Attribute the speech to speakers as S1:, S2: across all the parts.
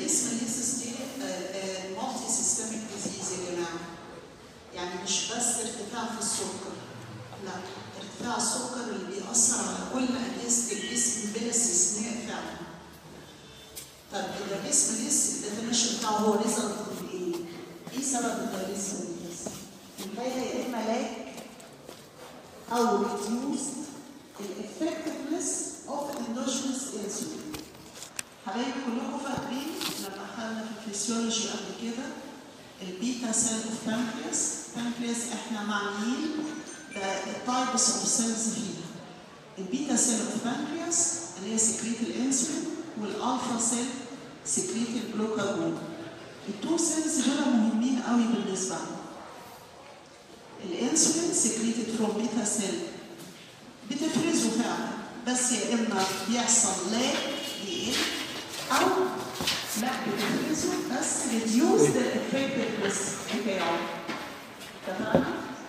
S1: البيس ماليسيس دي مالتي سيستميك ديزيز يا جماعه يعني مش بس ارتفاع في السكر لا ارتفاع السكر اللي بيأثر على كل أجهزة الجسم بلا استثناء فعلا طب الدايبيس ماليس الديفينيشن بتاعه هو ريزلت من ايه؟ ايه سبب الدايبيس ماليس؟ الحقيقه يا اما لاك او reduced الeffectiveness of endogenous insulin حبايبي كلكم فاكرين لما اخذنا في الفسيولوجي قبل كده البيتا سيل اوف بانكرياس بانكرياس احنا معنيين التايبس اوف سيلز فيها البيتا سيل اوف بانكرياس اللي هي سكريت الانسولين والالفا سيل سكريت الجلوكاجون التو سيلز دول مهمين قوي بالنسبه لنا الانسولين سكريتد فروم بيتا سيل بتفرزه فعلا بس يا اما بيحصل لا يقل او لا بتفرزه بس ريديوز ذا افكتفنس بتاعه تمام؟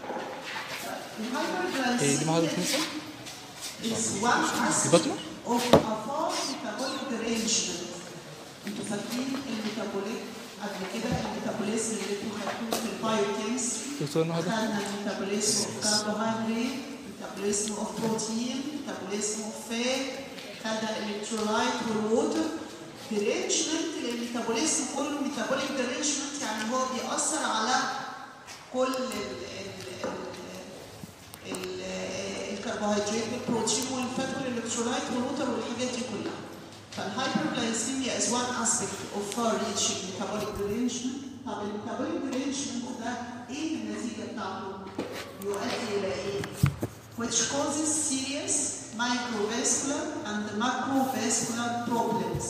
S2: ايه دي محاضرة نسا؟
S1: is one
S2: دي بطنة؟
S1: aspect of a fast metabolic derangement. انتوا فاكرين الميتابوليك قبل كده الميتابوليزم اللي انتوا خدتوه في البايوكيمستري
S2: دكتور نهى
S1: خدنا الميتابوليزم اوف كاربوهيدرات ميتابوليزم اوف بروتين ميتابوليزم اوف فات خدنا الالكترولايت والووتر derangement للميتابوليزم كله ميتابوليك derangement يعني هو بيأثر على كل ال ال ال ال الكربوهيدرات والبروتين والفات والالكترولايت والووتر والحاجات دي كلها. فالهايبرجلايسيميا is one aspect of far reaching metabolic derangement. طب الميتابوليك derangement ده ايه النتيجه بتاعته؟ يؤدي الى ايه؟ which causes serious microvascular and macrovascular problems.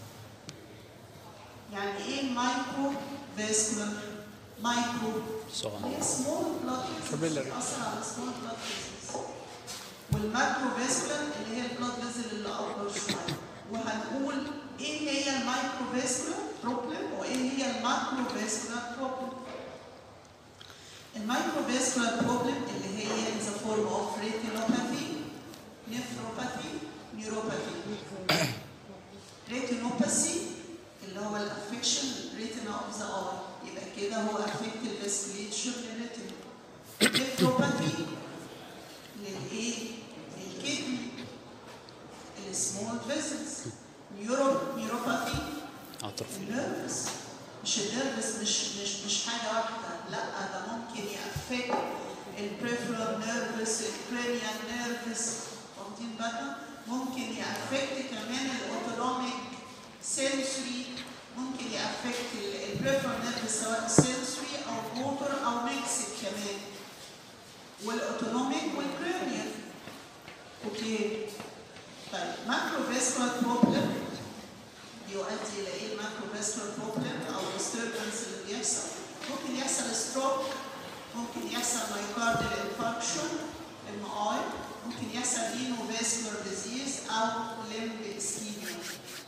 S1: يعني ايه microvascular؟ micro
S2: صغير
S1: هي small blood vessels
S2: Capillary.
S1: بتأثر على small blood vessels والماكرو فيسكولار اللي هي البلاد فيزل اللي اكبر شويه وهنقول ايه هي المايكرو فيسكولار بروبلم وايه هي الماكرو فيسكولار بروبلم المايكرو فيسكولار بروبلم اللي هي in the form of retinopathy nephropathy neuropathy retinopathy اللي هو الافكشن retina of the eye يبقى كده هو affect the vasculature للretina nephropathy للايه؟ للكدني السمول فيزلز نيورو نيوروباثي
S2: اطرف
S1: النيرفس مش النيرفس مش مش مش حاجه واحده لا ده ممكن يأفكت البريفرال نيرفس الكرينيال نيرفس واخدين بالنا ممكن يأفكت كمان الاوتونوميك سنسوري ممكن يأفكت البريفرال نيرفس سواء سنسوري او موتور او ميكسد كمان والاوتونوميك والكرينيال اوكي طيب ماكرو فيسكولار بروبلم يؤدي الى ايه الماكرو فيسكولار بروبلم او disturbance اللي بيحصل ممكن يحصل ستروك ممكن يحصل مايكارديال انفاركشن ام اي ممكن يحصل رينو فيسكولار ديزيز او لمب اسكيميا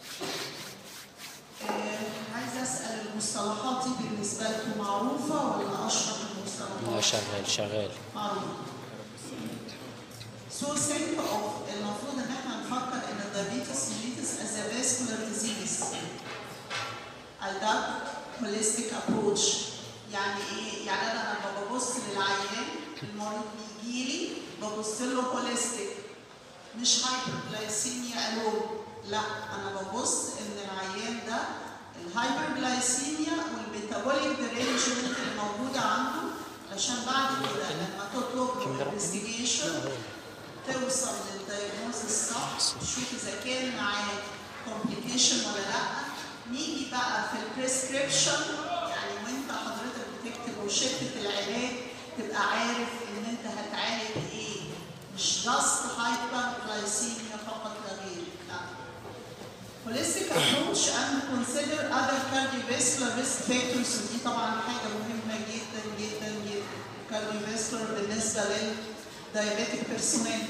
S1: آه عايزه اسال المصطلحات دي بالنسبه لكم معروفه ولا اشرح المصطلحات؟
S2: لا شغال شغال
S1: معروف. So think of المفروض ان احنا نفكر ان الدايابيتس mellitus as a vascular disease. adopt holistic approach. يعني ايه؟ يعني انا لما ببص للعيان المريض بيجي لي ببص له هوليستيك مش هايبرجلايسيميا الون لا انا ببص ان العيان ده الهايبرجلايسيميا والميتابوليك ديرينجمنت اللي موجوده عنده علشان بعد كده لما تطلب له انفستيجيشن توصل للدايجنوستس صح تشوف اذا كان معاه كومبليكيشن ولا لا نيجي بقى في البريسكريبشن يعني وانت حضرتك بتكتب وشتة العلاج تبقى عارف ان انت هتعالج ايه مش جاست هايبر جلايسيميا فقط لا غير لا holistic approach and consider other cardiovascular risk factors ودي طبعا حاجة مهمة جدا جدا جدا cardiovascular بالنسبة للدايابيتك بيرسونال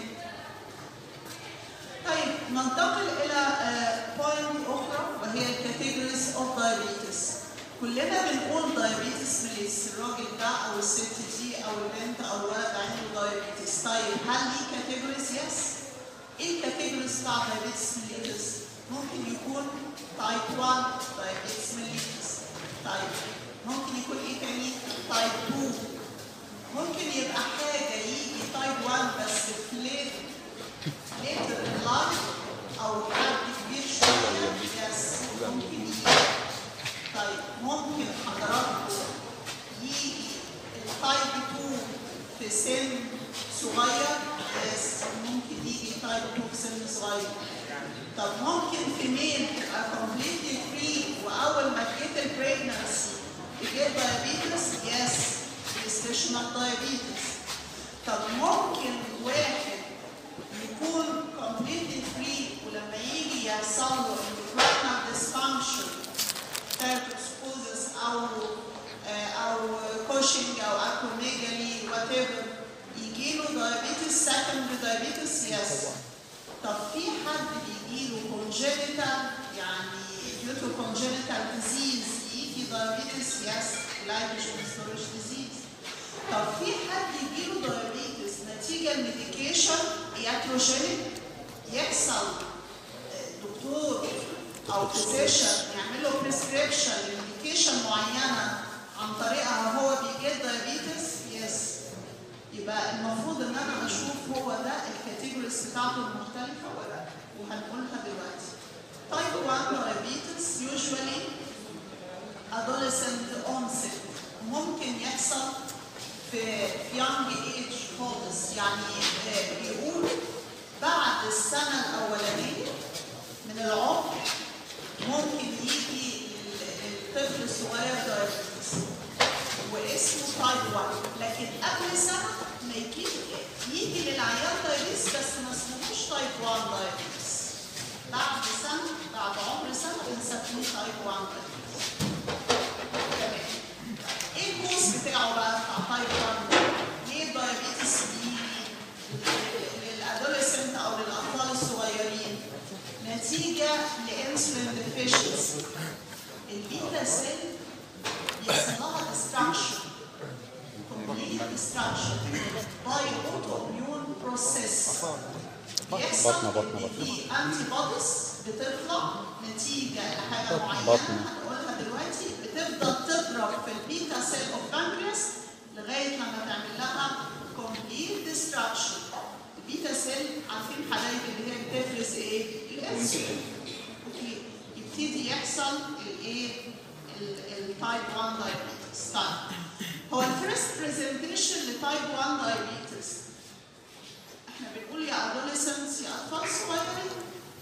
S1: طيب ننتقل إلى بوينت أخرى وهي الكاتيجوريز أوف دايابيتس كلنا بنقول دايابيتس ميليس الراجل ده أو الست دي أو البنت أو الولد عنده دايابيتس طيب هل ليه كاتيجوريز؟ يس ايه الكاتيجوريز بتاع دايابيتس ميليتس؟ ممكن يكون تايب 1 دايابيتس طيب ممكن يكون ايه تاني؟ تايب 2 ممكن يبقى حاجه يجي تايب 1 بس في ليت later in life او حد كبير شويه يس ممكن يجي طيب ممكن حضراتكم يجي التايب 2 في سن صغير يس ممكن يجي تايب 2 في سن صغير طب ممكن في ميل تبقى completely free واول ما تجيت البريجنسي تجيت diabetes يس gestational diabetes طب ممكن واحد يكون completely free ولما يجي يحصل له endocrine dysfunction teratosis او آه، او كوشنج او acromegaly whatever يجي له diabetes secondary diabetes yes طب في حد بيجي له congenital يعني due to congenital disease يجي diabetes yes glycogen storage disease طب في حد يجي له diabetes نتيجة الميديكيشن ياتروجينيك يحصل آه، دكتور او فيزيشن يعمل له بريسكريبشن لميديكيشن معينه عن طريقها هو بيجيت دايابيتس يس يبقى المفروض ان انا اشوف هو ده الكاتيجوريز بتاعته المختلفه ولا لا وهنقولها دلوقتي تايب 1 diabetes usually adolescent onset ممكن يحصل في young age خالص يعني آه، بيقول بعد السنه الاولانيه من العمر ممكن يجي الطفل الصغير دايابيتس واسمه تايب 1 لكن قبل سنه ما يجي يجي للعيان دايابيتس بس ما اسمهوش تايب 1 دايابيتس بعد سنه بعد عمر سنه بنسميه تايب 1 دايابيتس تمام ايه الكوز بتاعه بقى بتاع تايب 1 ليه الدايابيتس بيجي للادوليسنت او للاطفال الصغيرين نتيجه لانسولين ديفيشنسي البيتا سيل بيحصل لها ديستراكشن كومبليت ديستراكشن باي اوتو اميون بروسيس بيحصل
S2: بطنة- بطنة-
S1: إن في انتي بوديز بتطلع نتيجه لحاجه معينه
S2: بطنة.
S1: هنقولها دلوقتي بتفضل تضرب في البيتا سيل اوف بانكرياس لغايه لما تعمل لها كومبليت ديستراكشن البيتا سيل عارفين حبايب اللي هي بتفرز ايه؟ الانسولين اوكي يبتدي يحصل الايه؟ التايب 1 دايابيتس طيب هو الفيرست برزنتيشن لتايب 1 دايابيتس احنا بنقول يا ادوليسنس يا اطفال صغيرين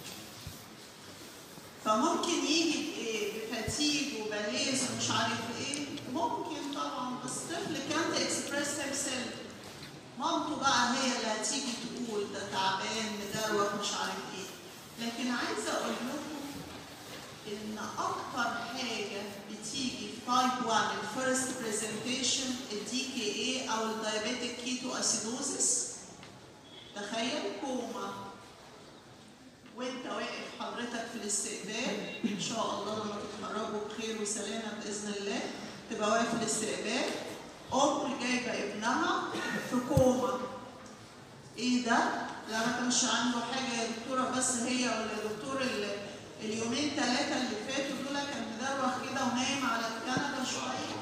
S1: فممكن يجي بايه؟ بفتيج وبليز ومش عارف ايه ممكن طبعا بس طفل كانت اكسبريس سيل مامته بقى هي اللي هتيجي تقول ده تعبان مدروخ مش عارف ايه لكن عايزه اقول لكم ان اكتر حاجه بتيجي في تايب 1 الفيرست برزنتيشن الدي كي اي او الدايابيتيك كيتو اسيدوزيس تخيل كوما وانت واقف حضرتك في الاستقبال ان شاء الله لما تتخرجوا بخير وسلامه باذن الله تبقى واقف في الاستقبال ام جايبه ابنها في كوما ايه ده؟ لا ما كانش عنده حاجه يا دكتوره بس هي ولا الدكتور ال- اليومين ثلاثه اللي فاتوا دول كان مدروخ كده ونايم على الكنبه شويه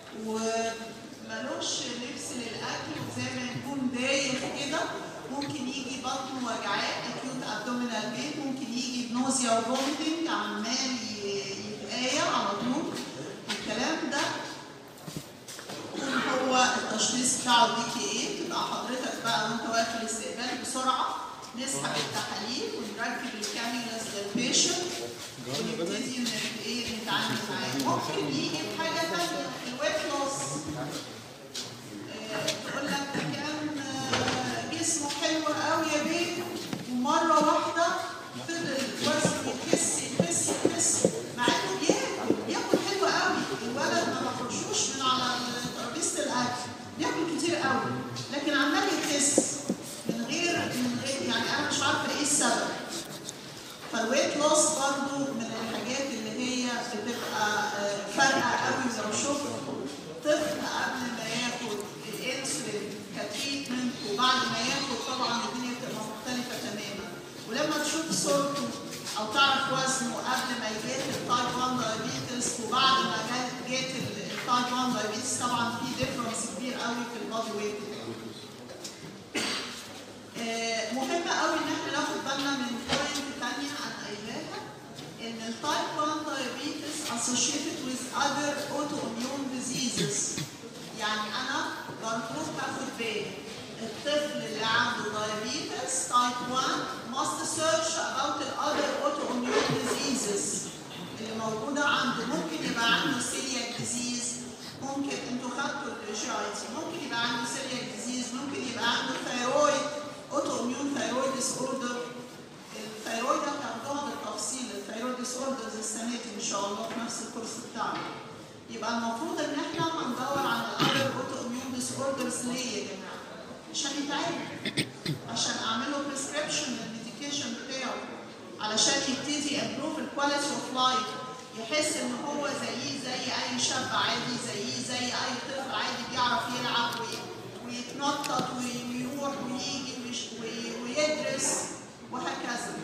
S1: وملوش نفس للاكل وزي ما يكون دايخ كده ممكن يجي بطنه وجعاه اكيوت ابدومينال بين ممكن يجي بنوزيا وفوميتنج عمال ي- يتقايا على طول الكلام ده يكون هو التشخيص بتاعه دي كي ايه تبقى حضرتك بقى وانت واقف في الاستقبال بسرعه نسحب التحاليل ونركب الكانيولاس للبيشنت ونبتدي ان ايه نتعامل معاه ممكن يجي بحاجه ثانيه الويت لوس تقول لك ده كان آه، جسمه حلو قوي يا بيه ومره واحده فضل وزنه يخس يخس يخس مع انه بياكل بياكل حلو قوي الولد ما بخرجوش من على ترابيزه الاكل بياكل كتير قوي لكن عمال يخس من غير من غير يعني انا مش عارفه ايه السبب فالويت لوس برضه من الحاجات اللي هي بتبقى آه، فارقه قوي تايب 1 دايابيتس طبعا في ديفرنس كبير قوي في البادي ويت بتاعه آه، مهم قوي ان احنا ناخد بالنا من بوينت ثانيه انا قايلاها ان التايب 1 diabetes associated with other autoimmune diseases يعني انا المفروض تاخد بالي الطفل اللي عنده diabetes type 1 must search about the other autoimmune diseases اللي موجوده عنده ممكن يبقى عنده celiac disease ممكن انتوا خدتوا الجي اي تي ممكن يبقى عنده celiac disease ممكن يبقى عنده thyroid autoimmune thyroid disorder الثيرويد هتاخدوها بالتفصيل الثيرويد ديس اوردرز السنه دي ان شاء الله في نفس الكورس بتاعنا يبقى المفروض ان احنا هندور على الاذر اوتو اميون ديس اوردرز ليه يا جماعه؟ عشان يتعالج عشان اعمل له بريسكريبشن للميديكيشن بتاعه علشان يبتدي امبروف الكواليتي اوف لايف يحس ان هو زيه زي اي شاب عادي زيه زي اي طفل عادي بيعرف يلعب وي- ويتنطط ويروح ويجي ويش- وي- ويدرس وهكذا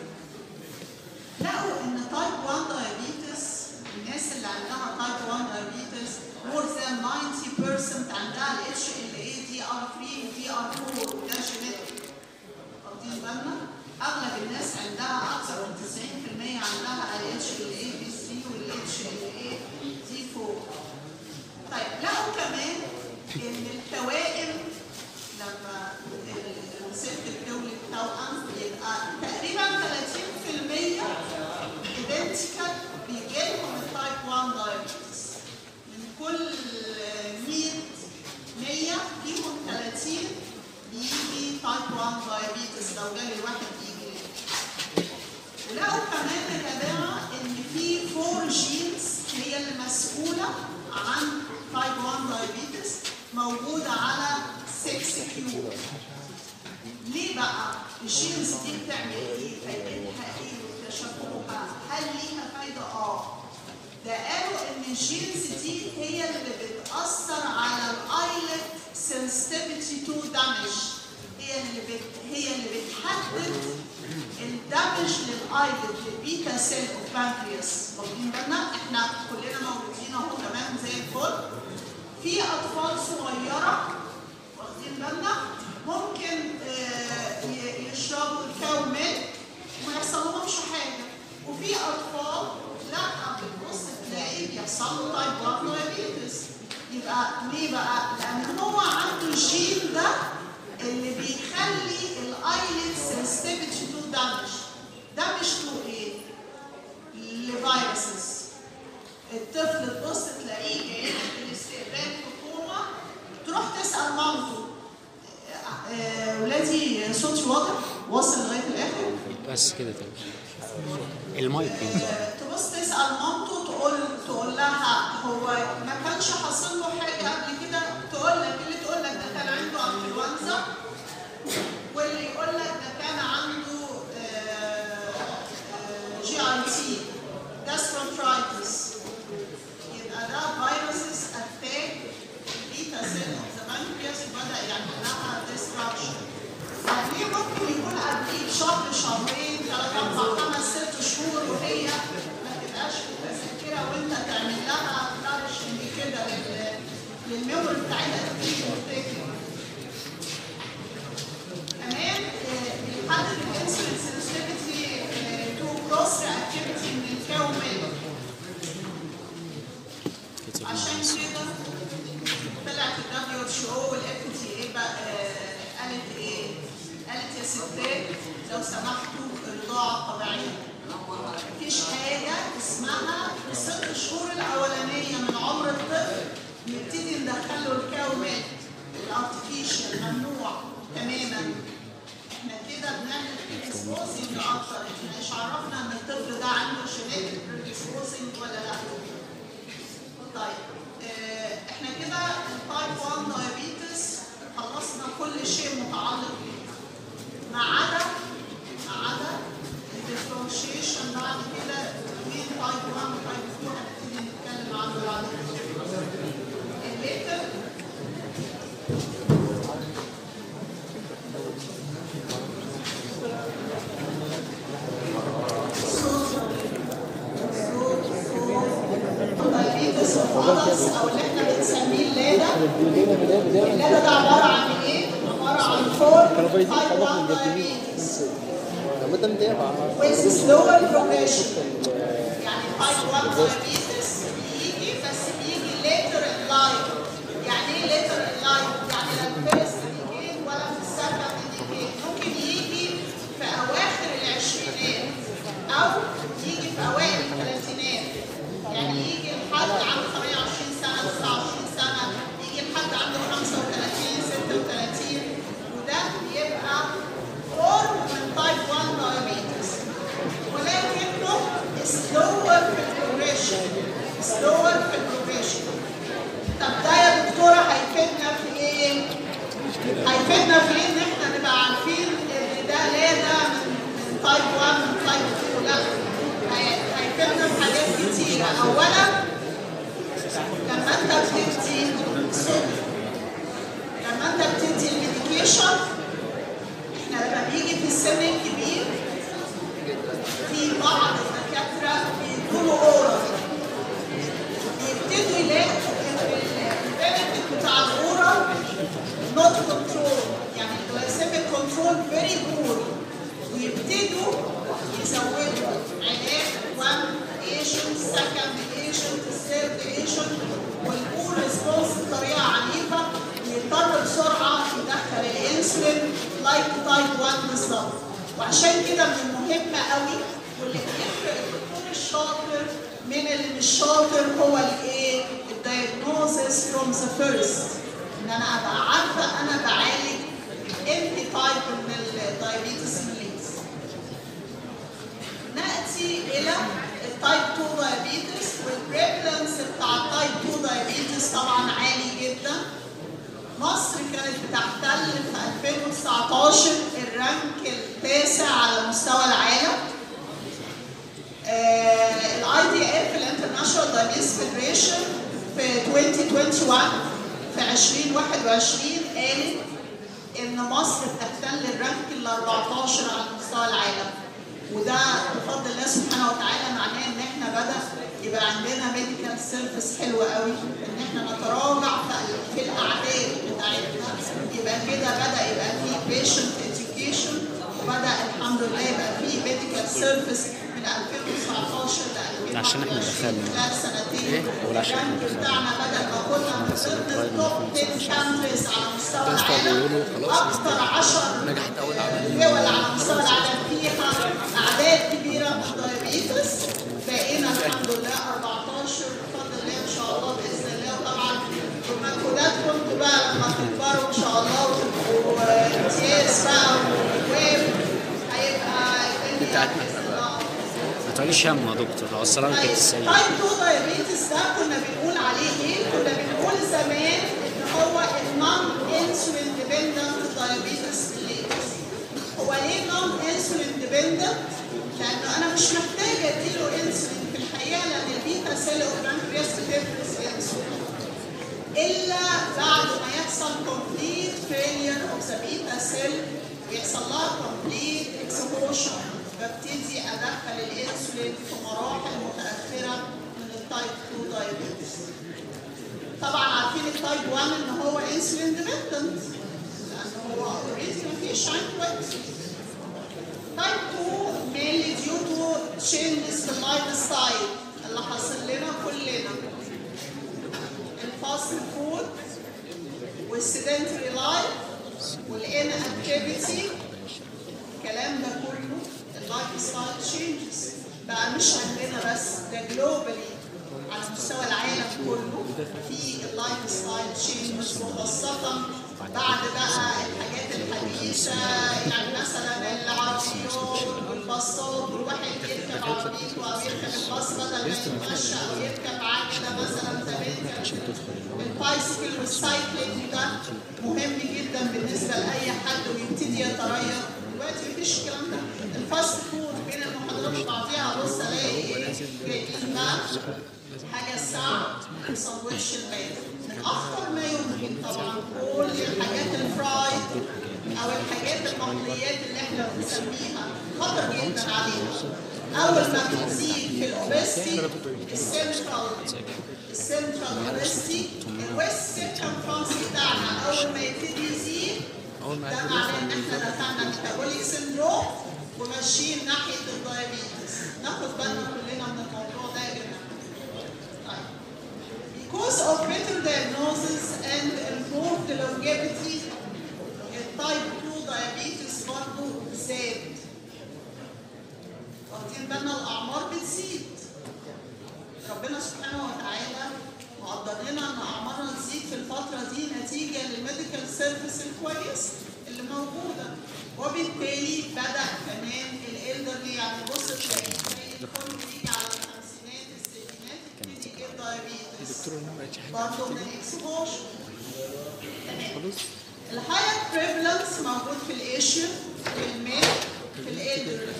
S1: لقوا ان تايب 1 diabetes الناس اللي عندها تايب 1 diabetes more than 90% عندها ال HLA DR3 و DR4 وده جينيتك واخدين بالنا؟ اغلب الناس عندها اكثر من 90% عندها ال HLA B3 وال HLA D4 طيب لقوا كمان ان التوائم لما ال- الست بتولد توأم يبقى تقريبا 30% ايدنتيكال بيجي لهم التايب 1 دايابيتس من كل 100 100 فيهم 30 بيجي تايب 1 دايابيتس لو جالي الواحد يجي ليه ولقوا كمان يا جماعه ان في فور جينز هي اللي مسؤوله عن تايب 1 دايابيتس موجوده على 6 كيو ليه بقى الجينز دي بتعمل ايه؟ فايدتها ايه واكتشفوها؟ هل ليها فايده؟ اه ده قالوا ان الجينز دي هي اللي بتاثر على الايلت sensitivity تو دامج هي اللي بت... هي اللي بتحدد الدمج للايلت للبيتا سيل اوف بانكرياس واخدين بالنا احنا كلنا موجودين اهو تمام زي الفل في اطفال صغيره واخدين بالنا ممكن آه، ي- يشربوا الكاو ميلك وما يحصلهمش حاجه وفي اطفال لا بتبص تلاقي بيحصل له تايب 1 دايابيتس يبقى ليه بقى؟ لان هو عنده الجين ده اللي بيخلي الايلت سنسيتيفيتي تو دامج دامج تو ايه؟ لفيروسز الطفل تبص تلاقيه جاي لك الاستقبال حكومه تروح تسال مامته آه، آه، ولادي صوتي واضح واصل لغايه الاخر
S2: بس كده تمام المايك بينزل
S1: آه، تبص تسال مامته تقول تقول لها هو ما كانش حاصل له حاجه قبل كده تقول لك اللي تقول لك ده كان عنده انفلونزا واللي يقول لك ده كان عنده جي اي تي جاستروترايتس يبقى ده فيروسز اتاك بيتا سيل اوف ذا بانكرياس وبدا يعمل لها ديستراكشن يعني ممكن يكون قبليه بشهر شهرين ثلاث اربع خمس ست شهور وهي ما تبقاش متذكره وانت تعمل لها نارشنج كده لل- للميموري بتاعتها تبتدي تفتكر كمان آه، بيحدد الانسولين سنسيتيفيتي تو كروس رياكتيفيتي من الكاو ميلك
S2: كتب
S1: عشان كده طلعت الدبليو اتش او والاف تي اي بقى آه، قالت ايه؟ قالت يا ستات لو سمحتوا الرضاعه الطبيعيه مفيش حاجه اسمها الست شهور الاولانيه من عمر الطفل نبتدي ندخله الكاو ميلك الارتفيشال ممنوع تماما احنا كده بنعمل اكسبوزنج اكتر احنا مش عرفنا ان الطفل ده عنده جينيتك اكسبوزنج ولا لا طيب آه، احنا كده التايب 1 دايابيتس خلصنا كل شيء متعلق بيه ما عدا ما عدا الديفرنشيشن بعد كده بين تايب 1 وتايب 2 هنبتدي نتكلم عنه بعد كده الليتر المغص او اللي احنا بنسميه اللاده اللاده ده عباره عن ايه؟ عباره عن فور تايب 1 diabetes with slower progression يعني تايب 1 diabetes بيجي بس بيجي later in life يعني ايه later in life؟ يعني لا الفيرست ديكيد ولا في السكند ديكيد ممكن يجي في اواخر العشرينات او يجي في اوائل الثلاثينات يعني يجي لحد عنده 28 سنه 29 سنه يجي لحد عنده 35 36 وده بيبقى فورم من تايب 1 diabetes ولكنه slower في البروجريشن slower في البروجريشن طب ده يا دكتوره هيفيدنا في ايه؟ هيفيدنا في ايه ان احنا نبقى عارفين ان ده لا ده من من تايب 1 من تايب 2 لا هي- هيفيدنا في حاجات كتيره اولا لما انت بتدي لما انت بتدي الميديكيشن احنا لما بيجي في السن الكبير في بعض الدكاتره بيدوا اورال بيبتدوا يلاقوا ان البنفيت بتاع الاورال نوت كنترول يعني الجلايسيميك كنترول فيري بور ويبتدوا يزودوا علاج 1 ايشن سكند ايشن ثيرد ايشن والبور ريسبونس بطريقه عنيفه ويضطر بسرعه يدخل الانسولين لايك تايب 1 بالظبط وعشان كده من المهم قوي واللي بيفرق الدكتور الشاطر من اللي مش شاطر هو الايه؟ الدايجنوزس فروم ذا فيرست ان انا ابقى عارفه انا بعالج انهي تايب من الدايابيتس ميليتس ناتي الى التايب 2 دايابيتس والبريفلنس بتاع التايب 2 دايابيتس طبعا عالي جدا مصر كانت بتحتل في 2019 الرانك التاسع على مستوى العالم الاي دي اف الانترناشونال دايابيتس فيدريشن في 2021 في 2021 قالت ان مصر بتحتل الرانك ال 14 على مستوى العالم وده بفضل الله سبحانه وتعالى معناه ان احنا بدا يبقى عندنا ميديكال سيرفيس حلوه قوي ان احنا نتراجع في- في الاعداد بتاعتنا يبقى كده بدا يبقى في بيشنت education وبدا الحمد لله يبقى في ميديكال سيرفيس من 2019 ل 2021
S2: عشان احنا دخلنا.
S1: خلال سنتين
S2: ولا عشان احنا
S1: الرانك
S2: دخلنا.
S1: بتاعنا بدا ما كنا من ضمن التوب 10 كانتريز على مستوى
S2: بس طب
S1: العالم
S2: بيقولوا خلاص
S1: اكثر 10
S2: نجحت اول عمل
S1: دول على مستوى العالم فيها اعداد كبيره من الدايابيتس بقينا الحمد لله 14 بفضل الله ان شاء الله باذن الله وطبعا بمجهوداتكم انتوا بقى لما تكبروا ان شاء الله وتبقوا امتياز بقى وويب هيبقى الدنيا
S2: بتاعتنا احنا بقى. ما تقوليش هم يا دكتور هو السلام
S1: طيب
S2: كانت السيد
S1: تايب 2 دايابيتس ده كنا بنقول عليه ايه؟ كنا بنقول زمان ان هو النون انسولين ديبندنت دايابيتس هو ليه نون انسولين ديبندنت؟ لانه انا مش محتاجه اديله انسولين في الحقيقه لان البيتا سيل اوف بانكرياس بتفرز انسولين الا بعد ما يحصل كومبليت فيلير اوف ذا بيتا سيل ويحصل لها كومبليت اكسبوشن ببتدي ادخل الانسولين في مراحل متاخره من التايب 2 دايابيتس طبعا عارفين التايب 1 ان هو انسولين ديبندنت لان هو اوريدي مفيش عنده انسولين تايب 2 mainly due to changes في اللايف ستايل اللي حاصل لنا كلنا الفاست فود والسيدنتري لايف والان اكتيفيتي الكلام ده كله اللايف ستايل تشينجز بقى مش عندنا بس ده جلوبالي على مستوى العالم كله في اللايف ستايل تشينجز وخاصة بعد بقى الحاجات الحديثة يعني مثلا العربيات والباصات والواحد يركب عربيته أو يركب الباص بدل ما يتمشى أو يركب عجلة مثلا زمان كان البايسكل والسايكلينج ده مهم جدا بالنسبه لاي حد ويبتدي يتريض دلوقتي مفيش الكلام ده الفاست فود بين المحاضرات وبعضيها ابص الاقي جايبين بقى حاجه الساعه ساندوتش البيت من اخطر ما يمكن طبعا كل الحاجات الفرايد او الحاجات المقليات اللي احنا بنسميها خطر جدا علينا اول ما بتزيد في الاوبستي السنترال السنترال اوبستي الويست سيركمفرنس بتاعنا اول ما يبتدي يزيد
S2: اول ما
S1: ده معناه ان احنا دخلنا ميتابوليك سندروم وماشيين ناحيه الدايابيتس ناخد بالنا كلنا من الموضوع ده يا جماعه طيب because of better diagnosis and improved longevity التايب 2 diabetes برضه زاد واخدين بالنا الاعمار بتزيد ربنا سبحانه وتعالى مقدر لنا ان اعمارنا تزيد في الفتره دي نتيجه للميديكال سيرفيس الكويس اللي موجوده وبالتالي بدا كمان الالدرلي يعني بص تلاقي تلاقي الكل بيجي على الخمسينات الستينات يبتدي يجيب دايابيتس برضه من الاكسبوجر تمام الهاير بريفلنس موجود في الايشن في الميل في الالدرلي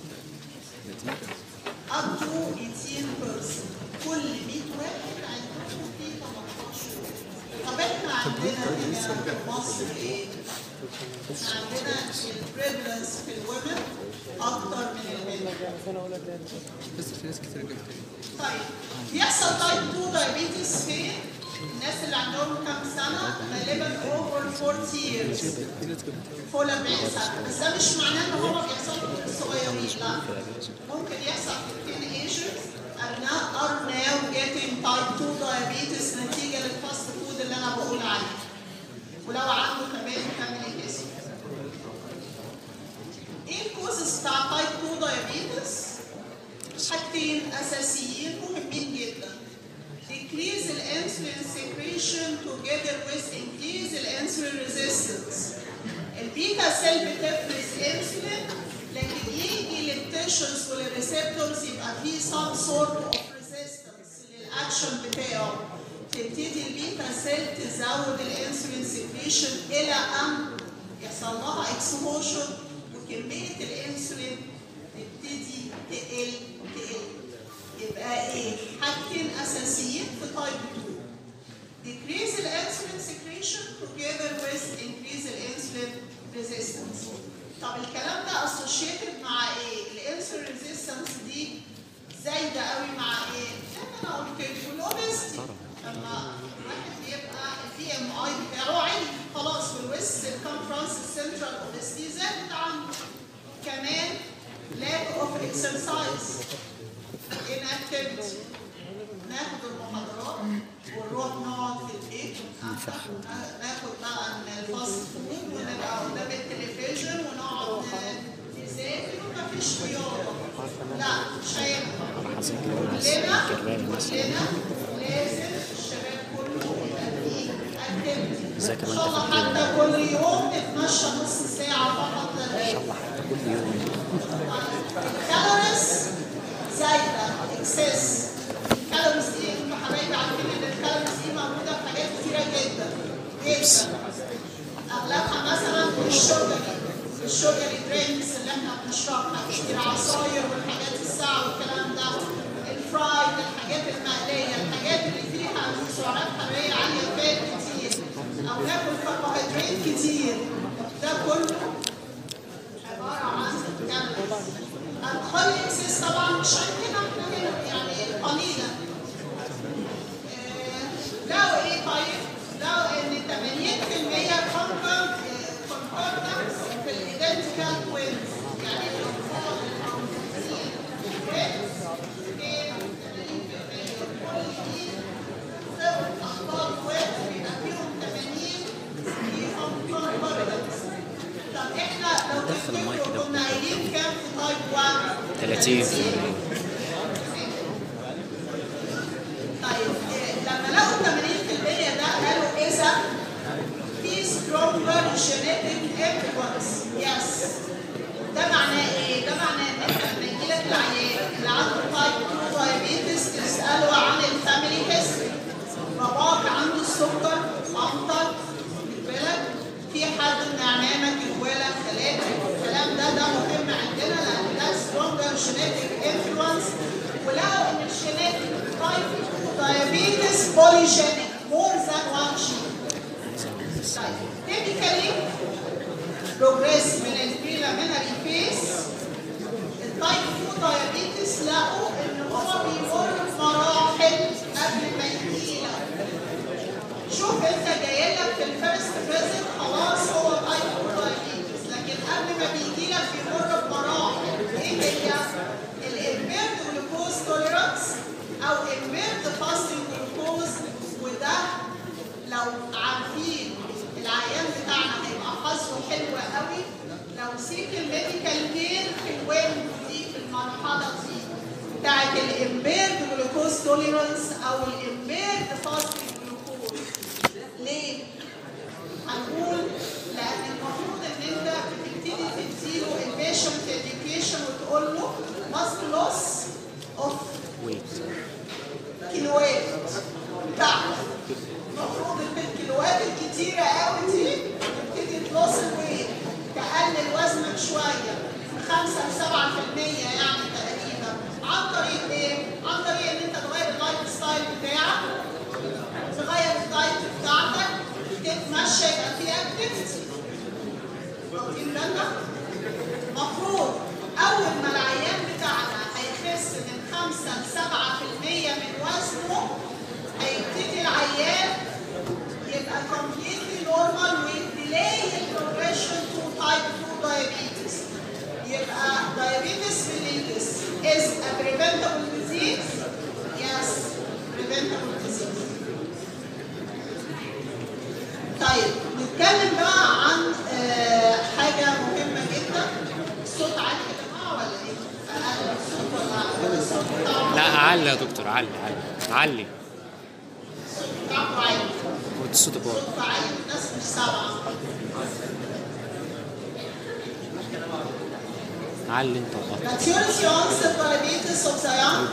S1: up to 18 كل 100 واحد عندهم في 18 طب احنا عندنا هنا في مصر ايه؟ احنا عندنا البريفلنس في الومن اكتر من الميل
S3: بس في ناس كتير قلت لي
S1: طيب بيحصل تايب 2 دايابيتس فين؟ الناس اللي عندهم كام سنه غالبا اوفر 40 years
S3: في ناس قلت لي
S1: فوق ال 40 سنه بس ده مش معناه ان هو بيحصل في الصغيرين لا ممكن يحصل في التينيجرز are now are now getting type 2 diabetes نتيجه للفاست فود اللي انا بقول عليه ولو عنده كمان فاميلي هيستوري ايه الكوزز بتاع تايب 2 diabetes؟ حاجتين اساسيين مهمين جدا decrease the insulin secretion together with increase the insulin resistance البيتا سيل بتفرز انسولين لكن يجي للتيشنز وللريسبتورز يبقى في some sort of resistance للاكشن بتاعه تبتدي البيتا سيل تزود الانسولين سكريشن الى ان يحصل لها اكسبوجر وكميه الانسولين تبتدي تقل تقل يبقى ايه؟ حاجتين اساسيين في تايب 2 decrease the insulin secretion together with increase the insulin resistance. طب الكلام ده associated مع ايه؟ الانسولين resistance دي زايده قوي مع ايه؟ زي ما انا قلت لكم الاوبستي لما الواحد بيبقى البي ام اي بتاعه عالي خلاص والويست سيركمفرنس السنترال اوبستي زادت عنده كمان lack of exercise inactivity ناخد المحاضرات ونروح نقعد في البيت ونفتح- ناخد بقى من الفاست فود ونبقى قدام التلفزيون ونقعد نذاكر ومفيش رياضه لا مش هينفع كلنا كلنا لازم الشباب كله يبقى فيه activity.
S2: ذاكر
S1: ان
S2: وانت
S1: شاء الله
S2: في الجيم.
S1: حتى كل يوم نتمشى نص ساعه فقط لا غير
S2: حتى كل يوم
S1: الكالوريز زايده اكسس الكالوريز دي انتوا حبايبي عارفين ان الكالوريز دي موجوده في حاجات كتيره جدا جدا اغلبها مثلا الشوجري الشوجري درينكس اللي احنا بنشربها كتير عصاير والحاجات الساعه والكلام ده الفرايد الحاجات المقليه الحاجات اللي فيها سعرات حراريه عاليه فات كتير او ناكل كربوهيدرات كتير ده كله عباره عن كالوريز الخل اكسس طبعا مش عندنا احنا هنا يعني قليلا آه، لقوا ايه طيب؟ لقوا ان 80% كونكورد كونكوردنس في الايدنتيكال توينز يعني الاطفال المولودين twins غير 80% كلهم ذوي الاطفال twins بيبقى فيهم 80 فيهم كونكوردنس طب احنا لو تفتكروا كنا قايلين كام في تايب 1
S2: 30.
S1: طيب إيه، لما لقوا 80% ده قالوا اذا في stronger genetic influence yes ده معناه ايه؟ ده معناه ان انت لما يجي لك العيان اللي عنده تايب 2 دايابيتس تساله عن الفاميلي هيستوري باباك عنده السكر مامتك خد بالك في حد من اعمامك اخوالك خالاتك الكلام ده ده مهم عندنا لان ده stronger genetic influence ولقوا ان الجينيتك تايب 2 diabetes polygenic more than one gene طيب typically progress من البريليمينري phase التايب 2 diabetes لقوا ان هو بيمر بمراحل قبل ما يجيلك شوف انت جاي لك في الفيرست فيزيت خلاص هو تايب 2 دايابيتس لكن قبل ما بيجي لك بيمر بمراحل ايه هي؟ الامبيرد جلوكوز توليرانس او امبيرد فاستنج جلوكوز وده لو عارفين العيان بتاعنا هيبقى حظه حلو قوي لو سيك الميديكال كير في الوين دي في المرحله دي بتاعت الامبيرد جلوكوز توليرانس او الامبيرد فاستنج جلوكوز ليه؟ هنقول لان المفروض ان انت بتبتدي تديله البيشنت education وتقول له must loss of
S2: ويت
S1: كيلوات بتاعتك المفروض ان الكيلوات الكتيرة قوي دي تبتدي تلوس الويت تقلل وزنك شوية من 5 ل 7% يعني تقريبا عن طريق ايه؟ عن طريق ان انت تغير اللايف ستايل بتاعك تغير الدايت بتاعتك تتمشى يبقى في اكتيفيتي واخدين بالنا؟ المفروض اول ما العيان بتاعنا هيخس من 5 ل 7% من وزنه هيبتدي العيان يبقى completely normal with delay in progression to type 2 diabetes. يبقى diabetes mellitus is a preventable disease? Yes, preventable disease. طيب نتكلم بقى عن آه، حاجة مهمة جدا الصوت عالي يا جماعة ولا ايه؟ أقل الصوت ولا ولا الصوت بتاعه
S2: لا علي يا دكتور علي علي علي
S1: بتاعه عالي
S2: والصوت جوه
S1: الصوت عالي الناس مش سامعة
S2: علي انت وقت
S1: Maturity onset diabetes of the young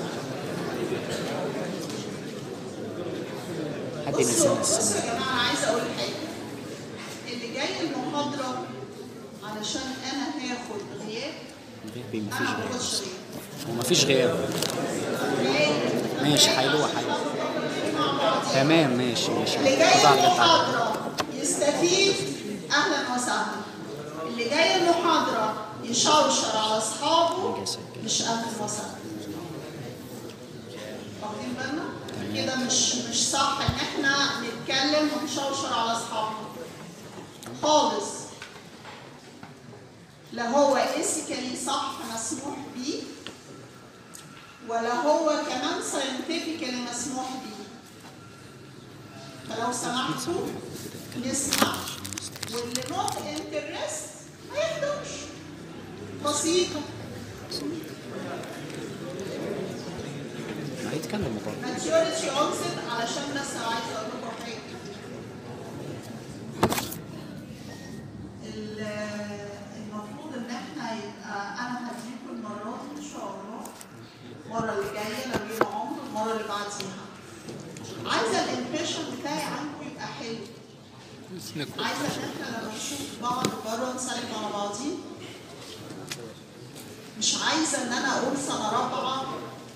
S2: حد
S1: بصوا
S2: نسينا
S1: بصوا
S2: السنة
S1: يا جماعه انا عايزه اقول حاجه اللي جاي المحاضره علشان انا هاخد غياب
S2: غيابي مفيش
S1: انا ما
S2: غياب
S1: باخدش غياب
S2: ومفيش غياب
S1: غياب.
S2: ماشي حلوة حلوة تمام ماشي ماشي
S1: اللي جاي
S2: خد على التعب.
S1: المحاضره يستفيد اهلا وسهلا اللي جاي المحاضره يشوشر على اصحابه مش اهلا وسهلا واخدين بالنا؟ كده مش مش صح ان احنا نتكلم ونشوشر على اصحابنا خالص لا هو ايثيكالي صح مسموح بيه ولا هو كمان ساينتفيكالي مسموح بيه فلو سمحتوا نسمع واللي نوت انترست ما يحضرش بسيطه
S2: هيتكلموا برضه
S1: ماتيوريتي اونست علشان بس عايزه اقول لكم حاجه ال- المفروض ان احنا يبقى انا هديكم المره دي ان شاء الله المره اللي جايه لو لينا عمر المره اللي بعديها عايزه الامبريشن بتاعي عنكم يبقى حلو عايزه ان احنا لما نشوف بعض بره نسلم على بعضين مش عايزه ان انا اقول سنه رابعه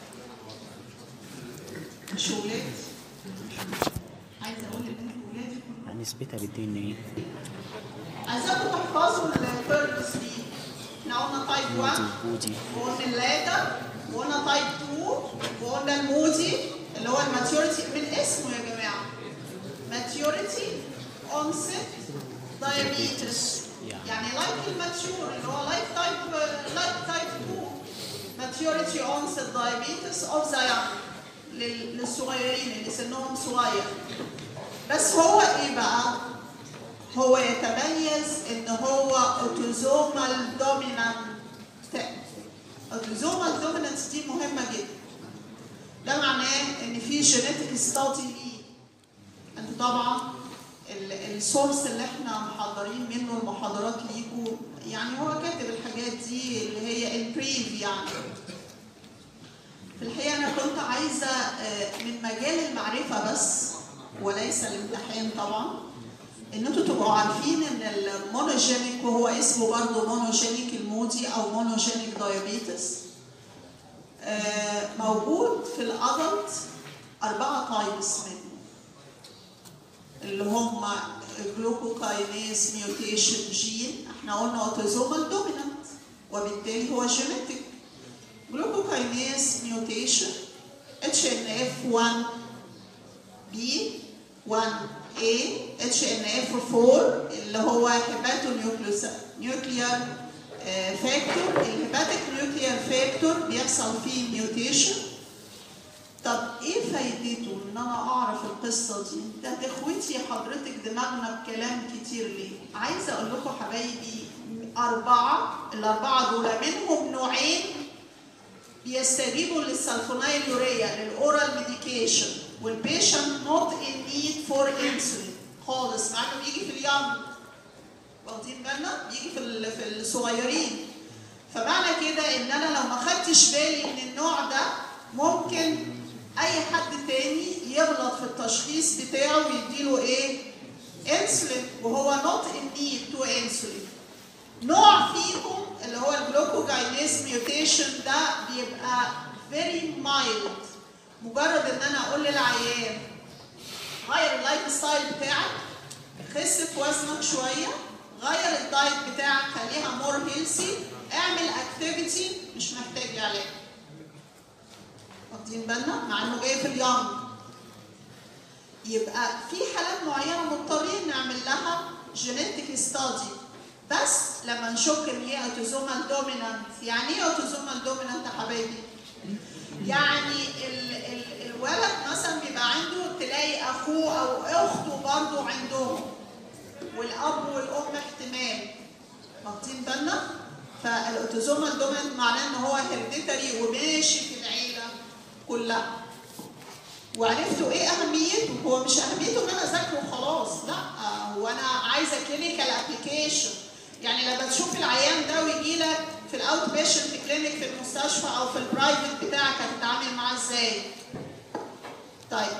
S1: مش ولاد عايزه اقول ان انتوا ولادي كلكم
S2: نسبتها بالدي ان ايه
S1: عايزاكم تحفظوا الثيرد سبيد احنا قلنا تايب 1
S2: بودي
S1: وقلنا اللاتا وقلنا تايب 2 وقلنا المودي اللي هو الماتيوريتي من اسمه يا جماعه ماتيوريتي اونست دايابيتس يعني لايك الماتيور اللي هو لايك تايب لايك تايب 2 ماتيوريتي اونست دايابيتس اوف ذا يانج للصغيرين اللي سنهم صغير بس هو ايه بقى؟ هو يتميز ان هو اوتوزومال دومينانت اوتوزومال دومينانت دي مهمه جدا ده معناه ان في جينيتك ستادي ليه انتوا طبعا السورس اللي احنا محضرين منه المحاضرات ليكوا يعني هو كاتب الحاجات دي اللي هي البريف يعني في الحقيقه انا كنت عايزه آه، من مجال المعرفه بس وليس الامتحان طبعا ان انتوا تبقوا عارفين ان المونوجينيك وهو اسمه برضه مونوجينيك المودي او مونوجينيك دايابيتس آه، موجود في الادلت اربعه تايبس منه اللي هم جلوكوكاينيز ميوتيشن جين احنا قلنا اوتوزومال دومينانت وبالتالي هو جينيتك جلوكوكاينيز ميوتيشن اتش ان اف 1 بي 1 A اتش ان اف 4 اللي هو هيباتو نيوكليار فاكتور الهيباتيك نيوكليار فاكتور بيحصل فيه ميوتيشن طب ايه فايدته ان انا اعرف القصه دي؟ ده تخوتي حضرتك دماغنا بكلام كتير ليه؟ عايزه اقول لكم حبايبي اربعه الاربعه دول منهم نوعين بيستجيبوا للسلفونايل يوريا للاورال ميديكيشن والبيشنت نوت ان نيد فور انسولين خالص مع انه بيجي في اليوم واخدين بالنا بيجي في ال- في الصغيرين فمعنى كده ان انا لو ما خدتش بالي من النوع ده ممكن اي حد تاني يغلط في التشخيص بتاعه ويديله ايه انسولين وهو نوت ان نيد تو انسولين نوع فيهم اللي هو الجلوكوجاينيز ميوتيشن ده بيبقى فيري مايلد مجرد ان انا اقول للعيان غير اللايف ستايل بتاعك خس في وزنك شويه غير الدايت بتاعك خليها مور هيلثي اعمل اكتيفيتي مش محتاج علاج واخدين بالنا مع انه جاي في اليوم يبقى في حالات معينه مضطرين نعمل لها جينيتك ستادي بس لما نشك ان هي اوتوزومال دومينانت يعني ايه اوتوزومال دومينانت يا حبايبي؟ يعني ال ال الولد مثلا بيبقى عنده تلاقي اخوه او اخته برضه عندهم والاب والام احتمال واخدين بالنا؟ فالاوتوزومال دومينانت معناه ان هو هيرديتري وماشي في العيله كلها وعرفتوا ايه اهميته هو مش اهميته ان انا اذاكره وخلاص لا هو انا عايزه كلينيكال ابلكيشن يعني لما تشوف العيان ده ويجي لك في الاوت بيشنت كلينيك في المستشفى او في البرايفت بتاعك هتتعامل معاه ازاي طيب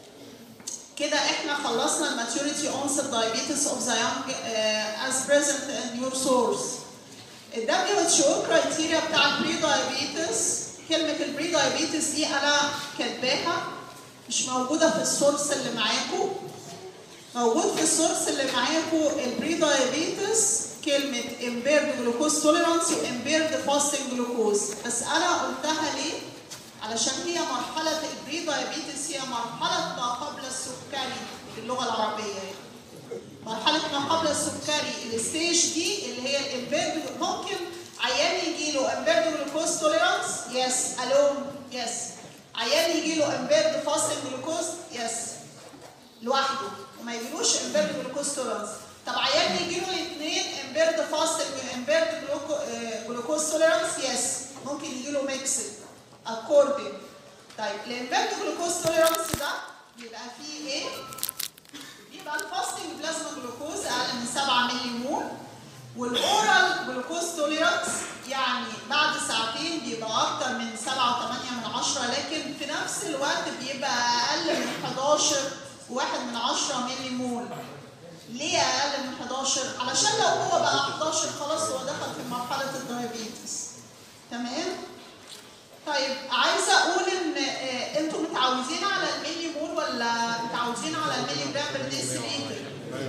S1: كده احنا خلصنا الماتيوريتي اونست دايابيتس اوف ذا يونج از بريزنت ان يور سورس ال WHO كرايتيريا بتاع البري دايابيتس كلمة البري دايابيتس دي أنا كاتباها مش موجودة في السورس اللي معاكم موجود في السورس اللي معاكم البري دايابيتس كلمة impaired glucose tolerance و impaired fasting glucose بس أنا قلتها ليه؟ علشان هي مرحلة البري دايابيتس هي مرحلة ما قبل السكري في اللغة العربية يعني. مرحلة ما قبل السكري الستيج دي اللي هي الامبيرد ممكن عيان يجي له امبيرد جلوكوز توليرانس يس الون يس عيان يجي له امبيرد فاستنج جلوكوز يس لوحده وما يجيلوش امبيرد جلوكوز توليرانس طب عيان يجي له الاثنين امبيرد فاستنج امبيرد جلوكوز توليرانس يس ممكن يجي له ميكسد اكوردنج طيب الامبيرد جلوكوز توليرانس ده بيبقى فيه ايه؟ يبقى الفاستنج بلازما جلوكوز اقل من 7 مللي مول والاورال جلوكوز توليرانس يعني بعد ساعتين بيبقى اكتر من 7 و8 من 10 لكن في نفس الوقت بيبقى اقل من 11 و1 من 10 مللي مول ليه اقل من 11 علشان لو هو بقى 11 خلاص هو دخل في مرحله الدايابيتس تمام طيب عايزه اقول ان آه، انتوا متعودين على الملي مول ولا متعودين على الملي جرام بر ديسيليتر؟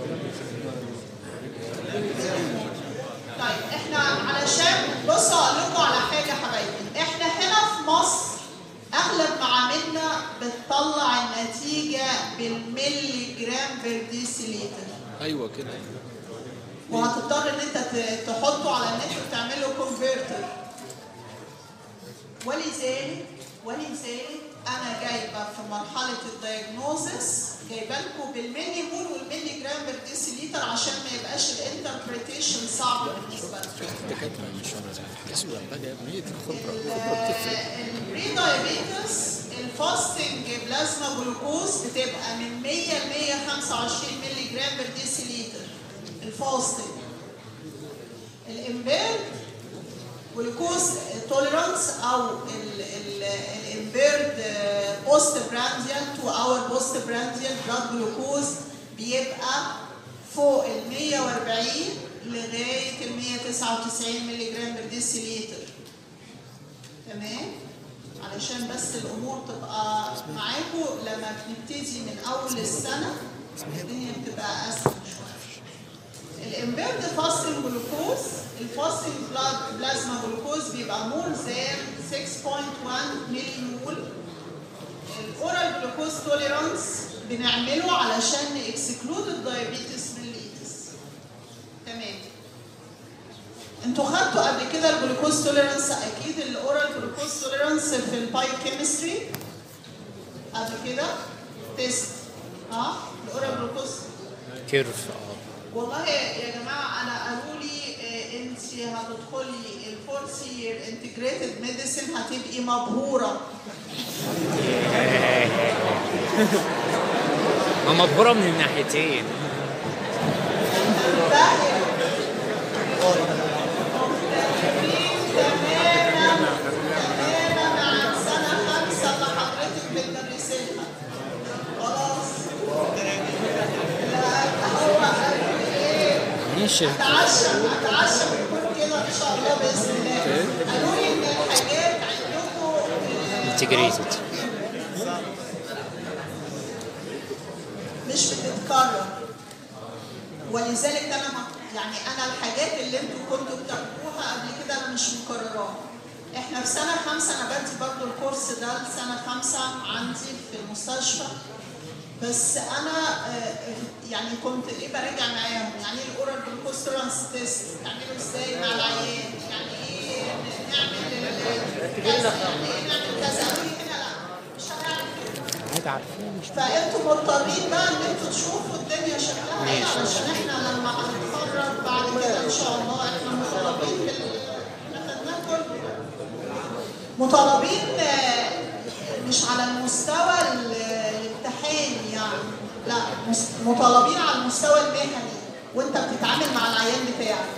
S1: طيب احنا علشان بصوا اقول لكم على حاجه حبايبي احنا هنا في مصر اغلب معاملنا بتطلع النتيجه بالملي جرام بر ديسيليتر
S3: ايوه كده
S1: وهتضطر ان انت ت- تحطه على النت وتعمل له كونفرتر ولذلك ولذلك انا جايبه في مرحله الدايجنوزس جايبه لكم بالملي مول والملي جرام بر ديسيليتر عشان ما يبقاش الانتربريتيشن صعب بالنسبه لكم
S3: الدكاتره مش الحسوه بقى ميت الخبره الخبره بتفرق
S1: البري دايابيتس الفاستنج بلازما جلوكوز بتبقى من 100 ل 125 مللي جرام بر ديسيليتر الفاستنج الامبيرد جلوكوز توليرانس او الامبيرد بوست برانديال تو اور بوست برانديال بلاد جلوكوز بيبقى فوق ال 140 لغايه ال 199 مللي جرام بر ديسيليتر تمام علشان بس الامور تبقى معاكم لما بنبتدي من اول السنه الدنيا بتبقى اسهل شويه الامبيرد فاستنج جلوكوز الفاستنج بلاد بلازما جلوكوز بيبقى مور ذان 6.1 ملي مول الاورال جلوكوز توليرانس بنعمله علشان اكسكلود الدايابيتس من الليتس تمام انتوا خدتوا قبل كده الجلوكوز توليرانس اكيد الاورال جلوكوز توليرانس في البايو كيمستري قبل كده تيست اه الاورال جلوكوز
S3: كيرف اه
S1: والله يا جماعه انا قالوا لي انت هتدخلي الفورث يير انتجريتد ميديسن هتبقي مبهوره
S3: ما مبهورة من الناحيتين
S1: فاهم تماما تماما عن سنه خمسه اللي حضرتك بتدرسيها خلاص لا هو قال لي ايه
S3: ماشي
S1: اتعشى اتعشى بكون كده ان شاء الله باذن الله قالوا لي ان الحاجات عندكم
S3: انتجريتد
S1: مش بتتكرر ولذلك انا ما يعني انا الحاجات اللي انتوا كنتوا بتاخدوها قبل كده انا مش مكرراها احنا في سنه خمسه انا بدي برضو الكورس ده لسنه خمسه عندي في المستشفى بس انا آه، يعني كنت ايه براجع معاهم يعني ايه الاورال جلوكوز تولرانس تيست تعمله ازاي مع العيان يعني ايه نعمل ال- كذا يعني ايه نعمل كذا قالوا لي هنا لا مش هنعمل كده
S3: عادي عارفين مش
S1: فانتوا مضطرين بقى ان انتوا تشوفوا الدنيا شكلها ايه علشان احنا لما هنتخرج بعد كده ان شاء الله احنا مطالبين بال احنا خدناه كله مطالبين آه، مش على المستوى ال- الامتحاني يعني لا مس- مطالبين على المستوى المهني وانت بتتعامل مع العيان بتاعك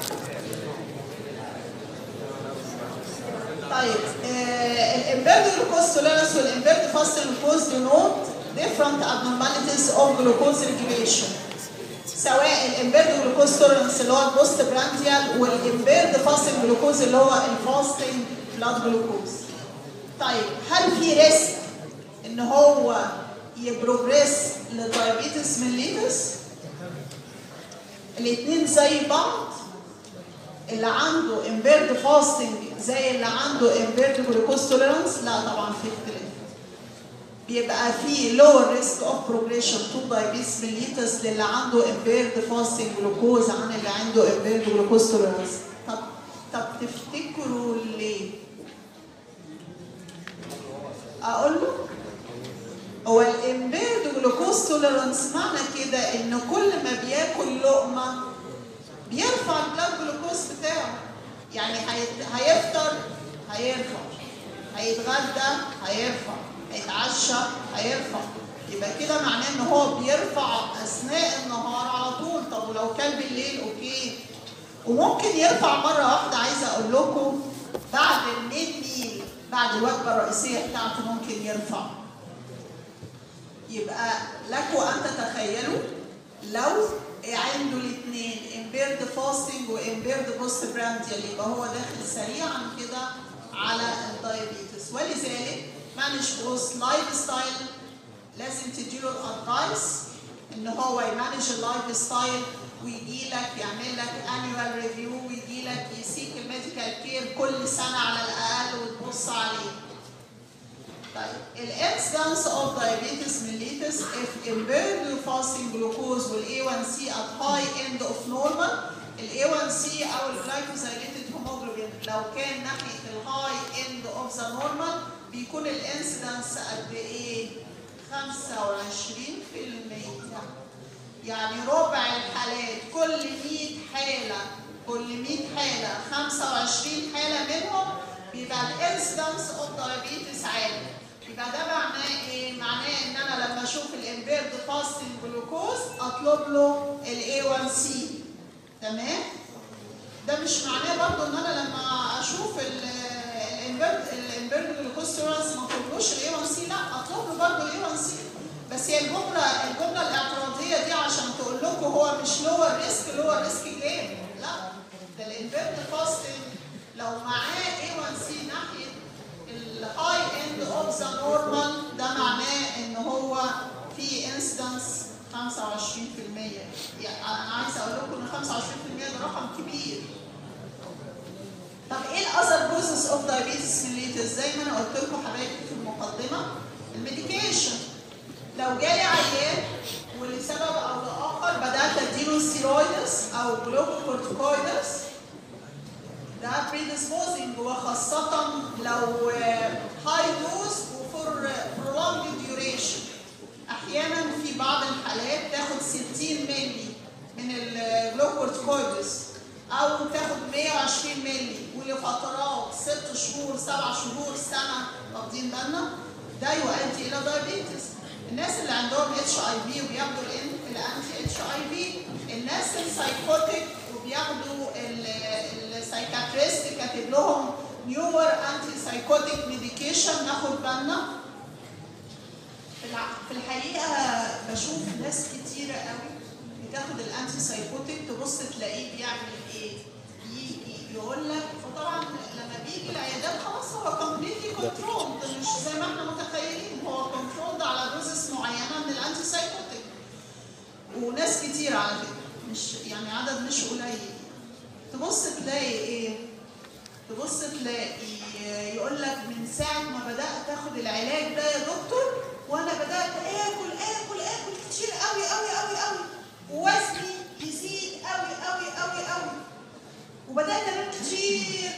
S1: طيب الامبيرد جلوكوز توليرانس والامبيرد فاست جلوكوز denote different abnormalities of glucose regulation سواء الامبيرد جلوكوز توليرانس اللي هو البوست برانديال والامبيرد فاست جلوكوز اللي هو الفاستنج بلاد جلوكوز طيب هل في ريسك ان هو يبروجريس لدايابيتس ميليتس الاثنين زي بعض اللي عنده امبيرد فاستنج زي اللي عنده امبيرد جلوكوز توليرانس لا طبعا في اختلاف بيبقى في lower risk of progression to diabetes mellitus للي عنده impaired fasting glucose عن اللي عنده impaired glucose tolerance طب طب تفتكروا ليه؟ اقول له هو الامبيرد جلوكوز توليرانس معنى كده ان كل ما بياكل لقمه بيرفع البلاد جلوكوز بتاعه يعني هيت- هيفطر هيرفع هيتغدى هيرفع هيتعشى هيرفع يبقى كده معناه ان هو بيرفع اثناء النهار على طول طب ولو كان بالليل اوكي وممكن يرفع مره واحده عايزه اقول لكم بعد الميد ميل بعد الوجبه الرئيسيه بتاعته ممكن يرفع يبقى لكم ان تتخيلوا لو عنده الاثنين امبيرد فاستنج وامبيرد بوست برانديال يبقى هو داخل سريعا كده على الدايابيتس ولذلك مانج بوست لايف ستايل لازم تديله الادفايس ان هو يمانج اللايف ستايل ويجي لك يعمل لك انيوال ريفيو ويجي لك يسيك الميديكال كير كل سنه على الاقل وتبص عليه طيب الانسيدنس اوف diabetes mellitus if impaired fasting glucose وال A1C at high end of normal ال A1C او ال glycosylated hemoglobin لو كان ناحيه الهاي end of the normal بيكون الانسيدنس قد ايه؟ 25% يعني ربع الحالات كل 100 حاله كل 100 حاله 25 حاله منهم بيبقى الانسيدنس اوف diabetes عالي يبقى ده معناه ايه؟ معناه ان انا لما اشوف الامبيرد فاستنج جلوكوز اطلب له الاي 1 سي تمام؟ ده مش معناه برضو ان انا لما اشوف الامبيرد الامبيرد جلوكوز تولرانس ما اطلبلوش الاي 1 سي لا اطلب له برضو الاي 1 سي بس هي الجمله الجمله الاعتراضيه دي عشان تقول لكم هو مش لور ريسك لور ريسك جيم لا ده الامبيرد فاستنج لو معاه اي 1 سي ناحيه الهاي اند اوف ذا نورمال ده معناه ان هو في انسيدنس 25% يعني انا عايزه اقول لكم ان 25% ده رقم كبير طب ايه الاذر بروسس اوف دايابيتس ميليتس زي ما انا قلت لكم حبايبي في المقدمه الميديكيشن لو جالي عيان ولسبب او لاخر بدات اديله ستيرويدز او جلوكوكورتيكويدز ده predisposing وخاصة لو هاي دوز وفور prolonged duration أحيانا في بعض الحالات تاخد 60 مللي من الجلوكورتيكويدز أو تاخد 120 مللي ولفترات 6 شهور 7 شهور سنة واخدين بالنا ده يؤدي إلى دايابيتس الناس اللي عندهم اتش اي في وبياخدوا الانتي اتش اي في الناس السايكوتيك وبياخدوا السايكاتريست كاتب لهم نيور انتي سايكوتيك ميديكيشن ناخد بالنا في الع- في الحقيقه بشوف ناس كتيره قوي بتاخد الانتي سايكوتيك تبص تلاقيه بيعمل ايه؟ يجي يقول لك وطبعا لما بيجي العيادات خلاص هو كومبليتلي كنترولد مش زي ما احنا متخيلين هو كنترولد على دوزس معينه من الانتي سايكوتيك وناس كتير على فكره مش يعني عدد مش قليل تبص تلاقي ايه؟ تبص تلاقي يقول لك من ساعه ما بدات اخد العلاج ده يا دكتور وانا بدات اكل اكل اكل كتير قوي قوي قوي قوي ووزني يزيد قوي قوي قوي قوي وبدات انام كتير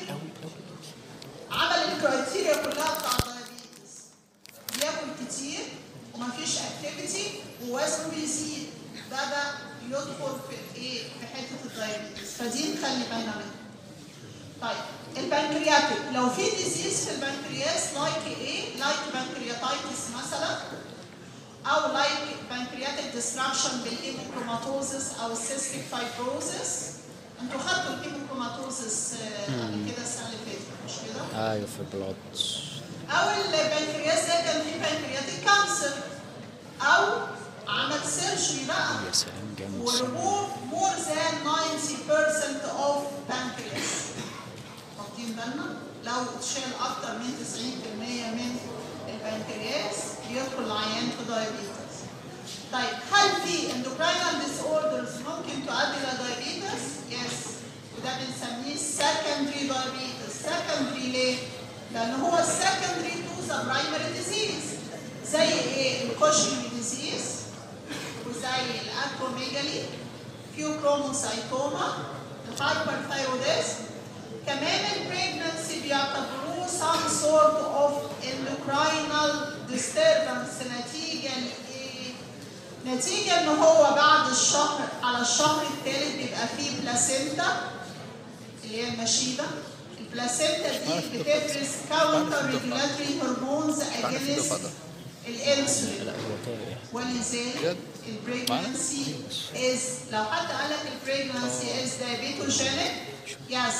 S1: عمل الكرايتيريا كلها بتاع الدايابيتس بياكل كتير ومفيش اكتيفيتي ووزنه بيزيد ده ده يدخل في ايه في حته الدايابيتس فدي نخلي بالنا منها طيب البنكرياتيك لو في ديزيز في البنكرياس لايك ايه لايك بنكرياتايتس مثلا او لايك بنكرياتيك ديستراكشن بالهيموكروماتوزس او السيستيك فايبروزس انتوا خدتوا الهيموكروماتوزس آه، قبل كده السنه اللي فاتت مش كده؟
S2: ايوه في البلاد
S1: او البنكرياس ده كان فيه بنكرياتيك كانسر او عمل سيرجري بقى
S2: يا سلام جامد
S1: وريموف مور ذان 90% اوف بانكرياس واخدين بالنا لو اتشال اكتر من 90% من البنكرياس بيدخل العيان في دايابيتس طيب هل في اندوكراينال ديس اوردرز ممكن تؤدي الى دايابيتس؟ يس وده بنسميه سكندري دايابيتس سكندري ليه؟ لان هو سكندري تو ذا برايمري ديزيز زي ايه؟ الكوشنج ديزيز وزي الاكروميجالي كيوكروموسايتوما الهايبرثايروديزم كمان البريجنسي بيعتبروه some sort of endocrinal disturbance نتيجة لإيه؟ نتيجة إن هو بعد الشهر على الشهر الثالث بيبقى فيه بلاسينتا اللي هي المشيبة البلاسينتا دي بتفرز كاونتر ريجولاتوري هرمونز اجينست الانسولين
S2: لا هو طارق
S1: ولذلك
S3: بجد؟
S1: البريجنسي از لو حد قال لك البريجنسي از دايبيتوجينيك يس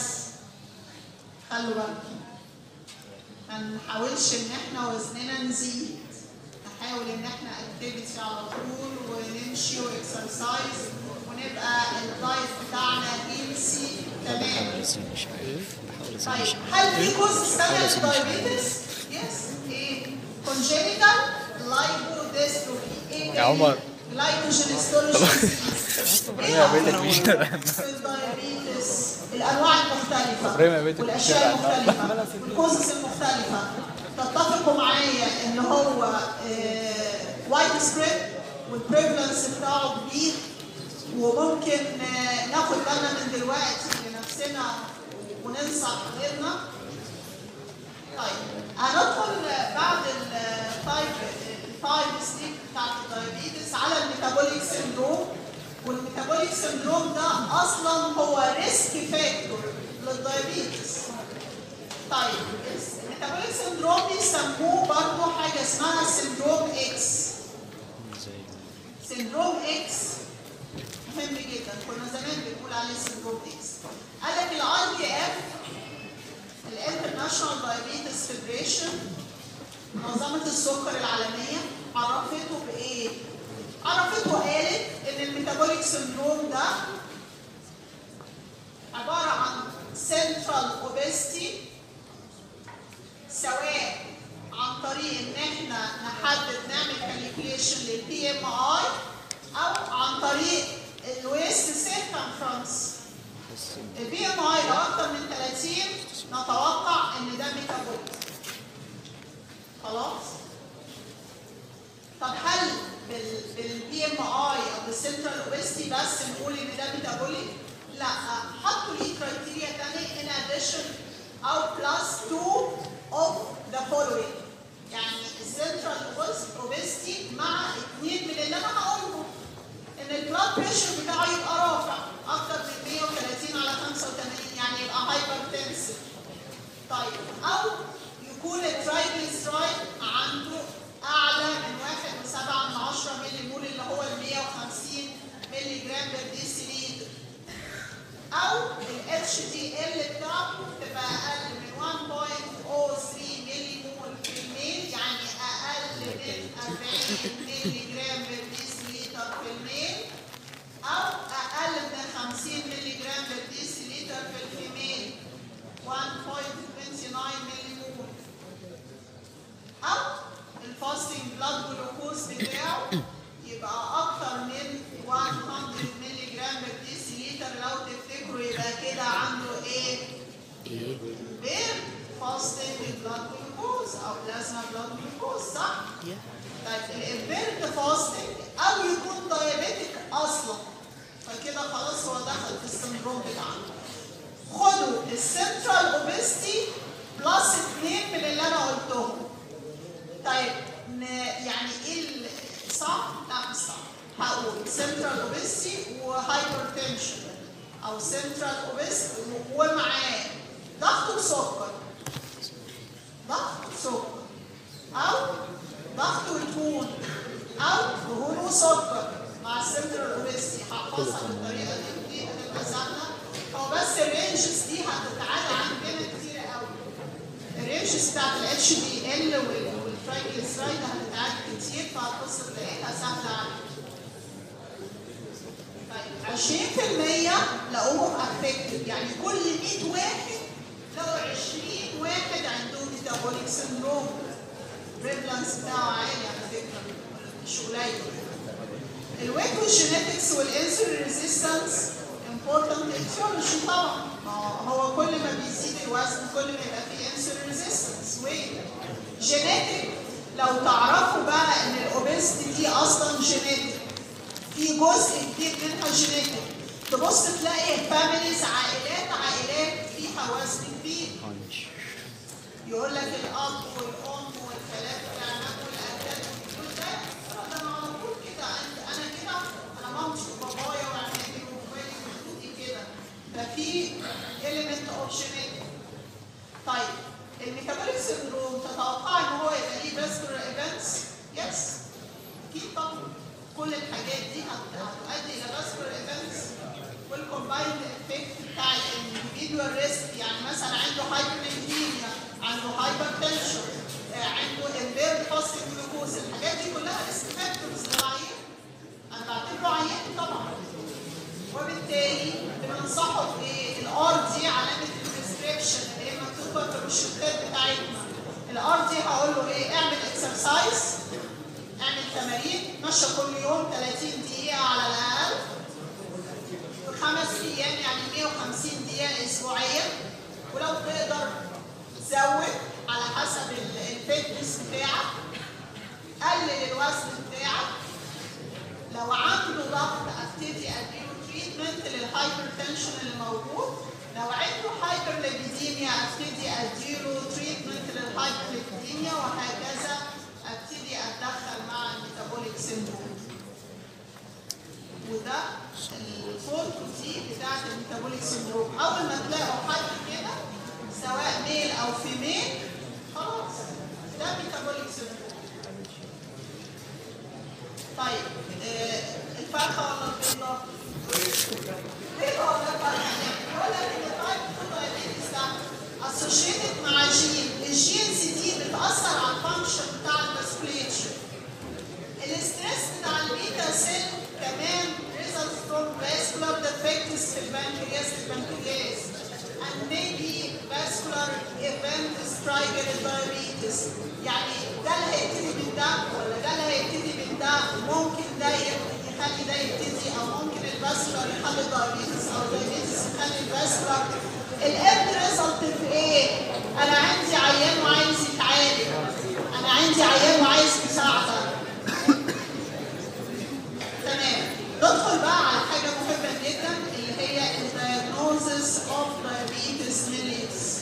S1: خلوا بالكم ما نحاولش ان احنا وزننا نزيد نحاول ان احنا اكتيفيتي على طول ونمشي واكسرسايز ونبقى الدايت بتاعنا هيلسي تمام
S2: بحاول ازاي مش عارف بحاول ازاي
S1: طيب
S2: مش عارف
S1: هل في كوز ثانيه للدايابيتس؟ يس ايه؟ كونجينيتال لايبوديستروفي ايه
S3: يا عمر.
S1: جلايكوجين ستورج
S3: ابراهيم يا بيتك مش
S1: الدايابيتس الانواع المختلفه
S3: إبراهيم يا بيتك
S1: والاشياء
S3: بتشتغل.
S1: المختلفه والكوزز المختلفه تتفقوا معايا ان هو وايد سبريد والبريفلنس بتاعه كبير وممكن آه، ناخد بالنا من دلوقتي لنفسنا وننصح غيرنا طيب هندخل بعد الفايف الفايف ستيك بتاعت الدايابيتس على الميتابوليك سندروم والميتابوليك سندروم ده اصلا هو ريسك فاكتور للدايابيتس طيب الميتابوليك سندروم بيسموه برضه حاجه اسمها سندروم اكس
S2: ازاي
S1: سندروم اكس مهم جدا كنا زمان بنقول عليه سندروم اكس قال لك الاي دي اف الانترناشونال دايابيتس فيدريشن منظمه السكر العالميه عرفته بايه؟ عرفته قالت ان الميتابوليك سندروم ده عباره عن سنترال اوبستي سواء عن طريق ان احنا نحدد نعمل كالكوليشن للبي ام اي او عن طريق الويست سيركمفرنس البي ام اي لو اكتر من 30 نتوقع ان ده ميتابوليك خلاص طب هل بالبي ام اي او بالسنترال اوبستي بس نقول ان ده ميتابوليك؟ لا حطوا لي كرايتيريا تاني ان اديشن او بلس 2 اوف ذا فولوينج يعني السنترال اوبستي مع اثنين من اللي انا هقوله ان البلاد بريشر بتاعه يبقى رافع اكتر من 130 على 85 يعني يبقى هايبر تنسيف طيب او يكون الترايجليسرايد عنده اعلى من 1.7 من 10 ملي مول اللي هو ال 150 ملي جرام بر ديسيليتر او ال HDL بتاعته تبقى اقل من 1.03 ملي مول في الميل يعني اقل من 40 ملي جرام بر ديسيليتر في الميل او اقل من 50 ملي جرام بر ديسيليتر في الفيميل 1.29 ملي مول او الفاستنج بلاد جلوكوز بتاعه يبقى اكتر من 100 ملي جرام بر ديسيليتر لو تفتكروا يبقى كده عنده ايه؟
S2: ايه
S1: بير فاستنج بلاد جلوكوز او بلازما بلاد جلوكوز صح؟ طيب الامبيرد فاستنج او يكون دايابيتك اصلا فكده خلاص هو دخل في السندروم بتاعنا خدوا السنترال اوبستي بلس اثنين من اللي انا قلتهم طيب ن- يعني ايه ال- صح؟ لا مش صح هقول سنترال اوبستي وهايبر تنشن او سنترال اوبستي ومعاه ضغط وسكر ضغط وسكر او ضغط ودهون او دهون وسكر مع السنترال اوبستي هحفظها بالطريقه دي دي هتبقى سهله هو بس الرينجز دي هتتعاد عندنا كتير قوي الرينجز بتاعت الاتش دي ال والترايجليسرايد هتتعاد كتير فهتبص تلاقيها سهله عليك طيب 20% لقوهم افكتد يعني كل 100 واحد لقوا 20 واحد عندهم ميتابوليك سندروم الريفلانس بتاعه عالي على فكره مش قليل الويت والجينيتكس والانسولين ريزيستنس امبورتنت اتيولوجي طبعا ما هو كل ما بيزيد الوزن كل ما يبقى فيه انسولين ريزيستنس ويت جينيتك لو تعرفوا بقى ان الاوبستي دي اصلا جينيتك في جزء كبير منها جينيتك تبص تلاقي فاميليز عائلات عائلات فيها وزن كبير
S2: هانش
S1: يقول لك الاب والام والثلاثه العمام والاجداد كل ده ده انا على طول كده أنت- انا كده انا مامتي وبابايا وعمامي واخواتي وجدودي كده ففي element of genetic طيب الميتابوليك سندروم تتوقع ان هو يبقى ليه فاسكولار ايفنتس؟ يس اكيد طبعا كل الحاجات دي هت- هتؤدي الى فاسكولار ايفنتس والكومبايند افكت بتاع الانديفيدوال ريسك يعني مثلا عنده هايبرليبيديميا عنده هايبر تنشن عنده امبيرد فاستنج جلوكوز الحاجات دي كلها ريسك فاكتورز للعيان انا بعتبره عيان طبعا وبالتالي بننصحه بايه؟ الار دي علامه البريسكريبشن اللي هي مكتوبه في الروشتات بتاعتنا الار دي هقول له ايه؟ اعمل اكسرسايز اعمل تمارين مشى كل يوم 30 دقيقه على الاقل في خمس ايام يعني 150 دقيقه اسبوعيا ولو تقدر زود على حسب ال- الفتنس بتاعك قلل الوزن بتاعك لو عنده ضغط ابتدي اديله تريتمنت للهايبر تنشن اللي موجود لو عنده هايبر ليبيديميا ابتدي اديله تريتمنت للهايبر ليبيديميا وهكذا ابتدي اتدخل مع الميتابوليك سيندروم وده الفورتو دي بتاعت الميتابوليك سيندروم اول ما تلاقوا حد كده سواء ميل او فيميل خلاص ده ميتابوليك سيندروم طيب آه، الفرخه ولا البيضه؟ بيضه ولا فرخه؟ يقول لك ان التايب 2 دايابيتس ده اسوشيتد مع جين الجينز دي بتاثر على الفانكشن بتاع الفاسكوليتشر الاسترس بتاع البيتا سيل كمان results from vascular defects في البنكرياس البنكرياس and maybe vascular event trigger diabetes يعني ده اللي هيبتدي من ده ولا ده اللي هيبتدي من ده ممكن ده يخلي ده يبتدي او ممكن الفاسكولار يخلي diabetes او diabetes يخلي الفاسكولار الاند ريزلت في ايه؟ انا عندي عيان وعايز يتعالج انا عندي عيان وعايز مساعده تمام ندخل بقى على حاجه مهمه جدا اللي هي الدايجنوزس اوف diabetes mellitus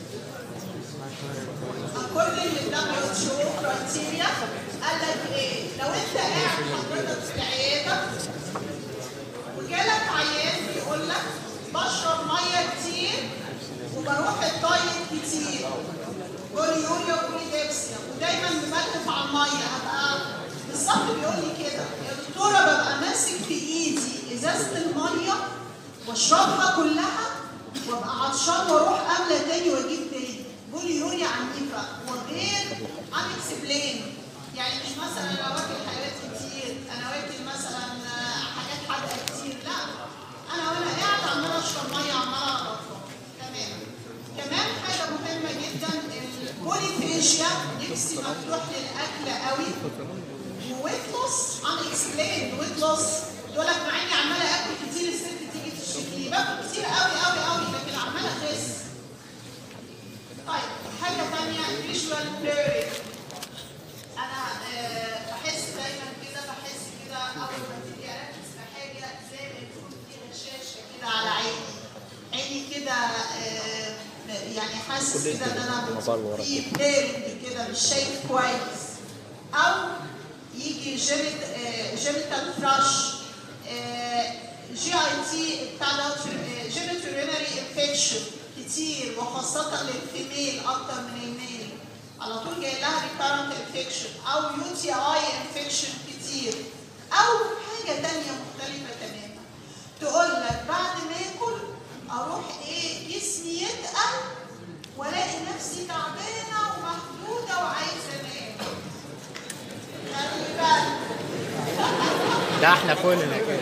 S1: according to WHO criteria قال لك ايه لو انت قاعد حضرتك في العياده وجالك عيان بيقول لك بشرب ميه كتير وبروح التايت كتير بوليوريا وبريدكسيا ودايما بملف على الميه هبقى بالظبط بيقول لي كده يا دكتوره ببقى ماسك في ايدي ازازه الميه واشربها كلها وابقى عطشان واروح املى تاني واجيب تاني بوليوريا عنيفه وغير ان اكسبلين يعني مش مثلا انا واكل حاجات كتير انا واكل مثلا آه، حاجات حادقه كتير لا انا وانا قاعد عماله اشرب ميه عماله اغطى تمام كمان حاجه مهمه جدا البوليفيجيا نفسي مفتوح للاكل قوي وويت لوس ان اكسبلين ويت لوس يقول لك مع اني عماله اكل كتير الست تيجي تشتكي لي باكل كتير قوي قوي قوي لكن عماله اخس طيب حاجه ثانيه فيجوال بليرنج انا آه، بحس دايما كده بحس كده اول ما تيجي اركز في حاجه زي ما يكون في رشاشه كده على عيني عيني كده آه، يعني حاسس كده ان انا
S2: مبلورة
S1: في بليرنج كده مش شايف كويس او يجي جينيت جينيتال فراش جي اي تي بتاع جينيتورينري انفكشن كتير وخاصة للفيميل أكتر من الميل على طول جاي لها ريكارنت انفكشن أو يو تي اي انفكشن كتير أو حاجة تانية مختلفة تماما تقول لك بعد ما آكل أروح إيه جسمي يتقل وألاقي نفسي تعبانة ومخدودة وعايزة أنام خلي بالك
S3: ده احنا كلنا كده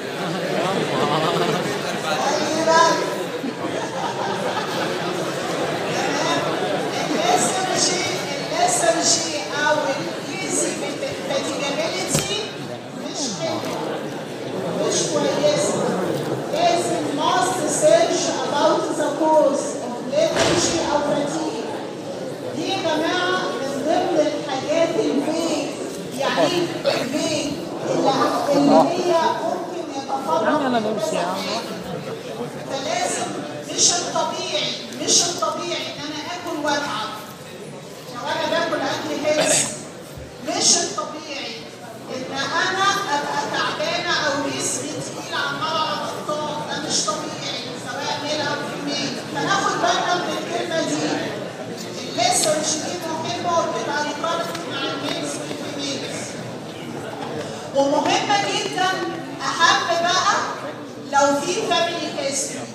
S1: خلي بالك الليسرجي الليسرجي او الايزي فاتيجابيلتي مش حلوه مش كويسه لازم must search about the cause of lethargy او fatigue دي يا جماعه من ضمن الحاجات الفيك يعني الفيك اللي اللي هي ممكن يتفرق
S3: انا نمشي يا عم
S1: فلازم مش الطبيعي مش الطبيعي ان انا اكل واتعب لو انا باكل اكل هيلث مش الطبيعي ان انا ابقى تعبانه او جسمي تقيل عمال على بطال ده مش طبيعي سواء ميل او فيميل فناخد بالنا من الكلمه دي الليسرج دي مهمه وبتبقى ريكارنت مع الميلز والفيميلز ومهمة جدا أهم بقى لو في فاميلي هيستوري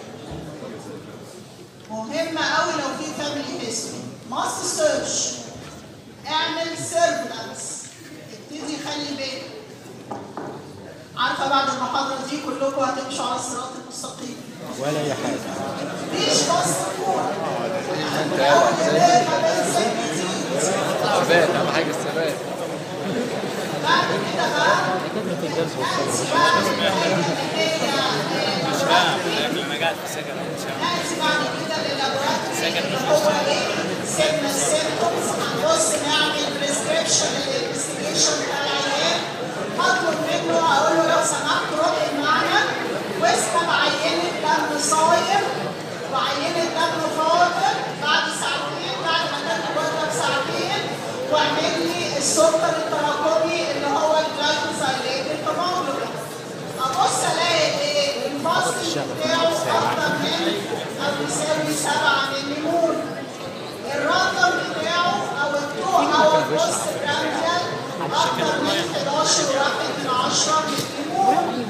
S1: مهمة أوي لو في فاميلي هيستوري ماست سيرش اعمل سيرفلانس ابتدي خلي بالك عارفة بعد المحاضرة دي كلكم هتمشوا على الصراط المستقيم
S3: ولا اي حاجه
S1: مفيش بس فوق
S3: انت
S1: أول ما بنزل جديد
S3: ثبات اهم حاجه الثبات
S1: بعد كده بقى نأتي بقى للحاجة اللي هي
S2: لما قاعد في السكن مش عارف.
S1: نأتي بعد كده للابوراتوري اللي هو ايه؟ سيبنا السيمبتومز هنبص نعمل بريسكريبشن للانفستيجيشن بتاع العيان هطلب منه اقول له لو سمحت روح المعمل واسحب عينة دم صايم وعينة دم فاضل بعد ساعتين بعد ما تاخد وجبة بساعتين واعمل لي السكر التراكمي اللي هو الجلايكوزايليتد هيموجلوبين ابص الاقي ايه الفاصل بتاعه اكتر من او يساوي 7 ملي مول الرقم بتاعه او التو او البوست برانديال اكتر من 11 واحد من 10 ملي مول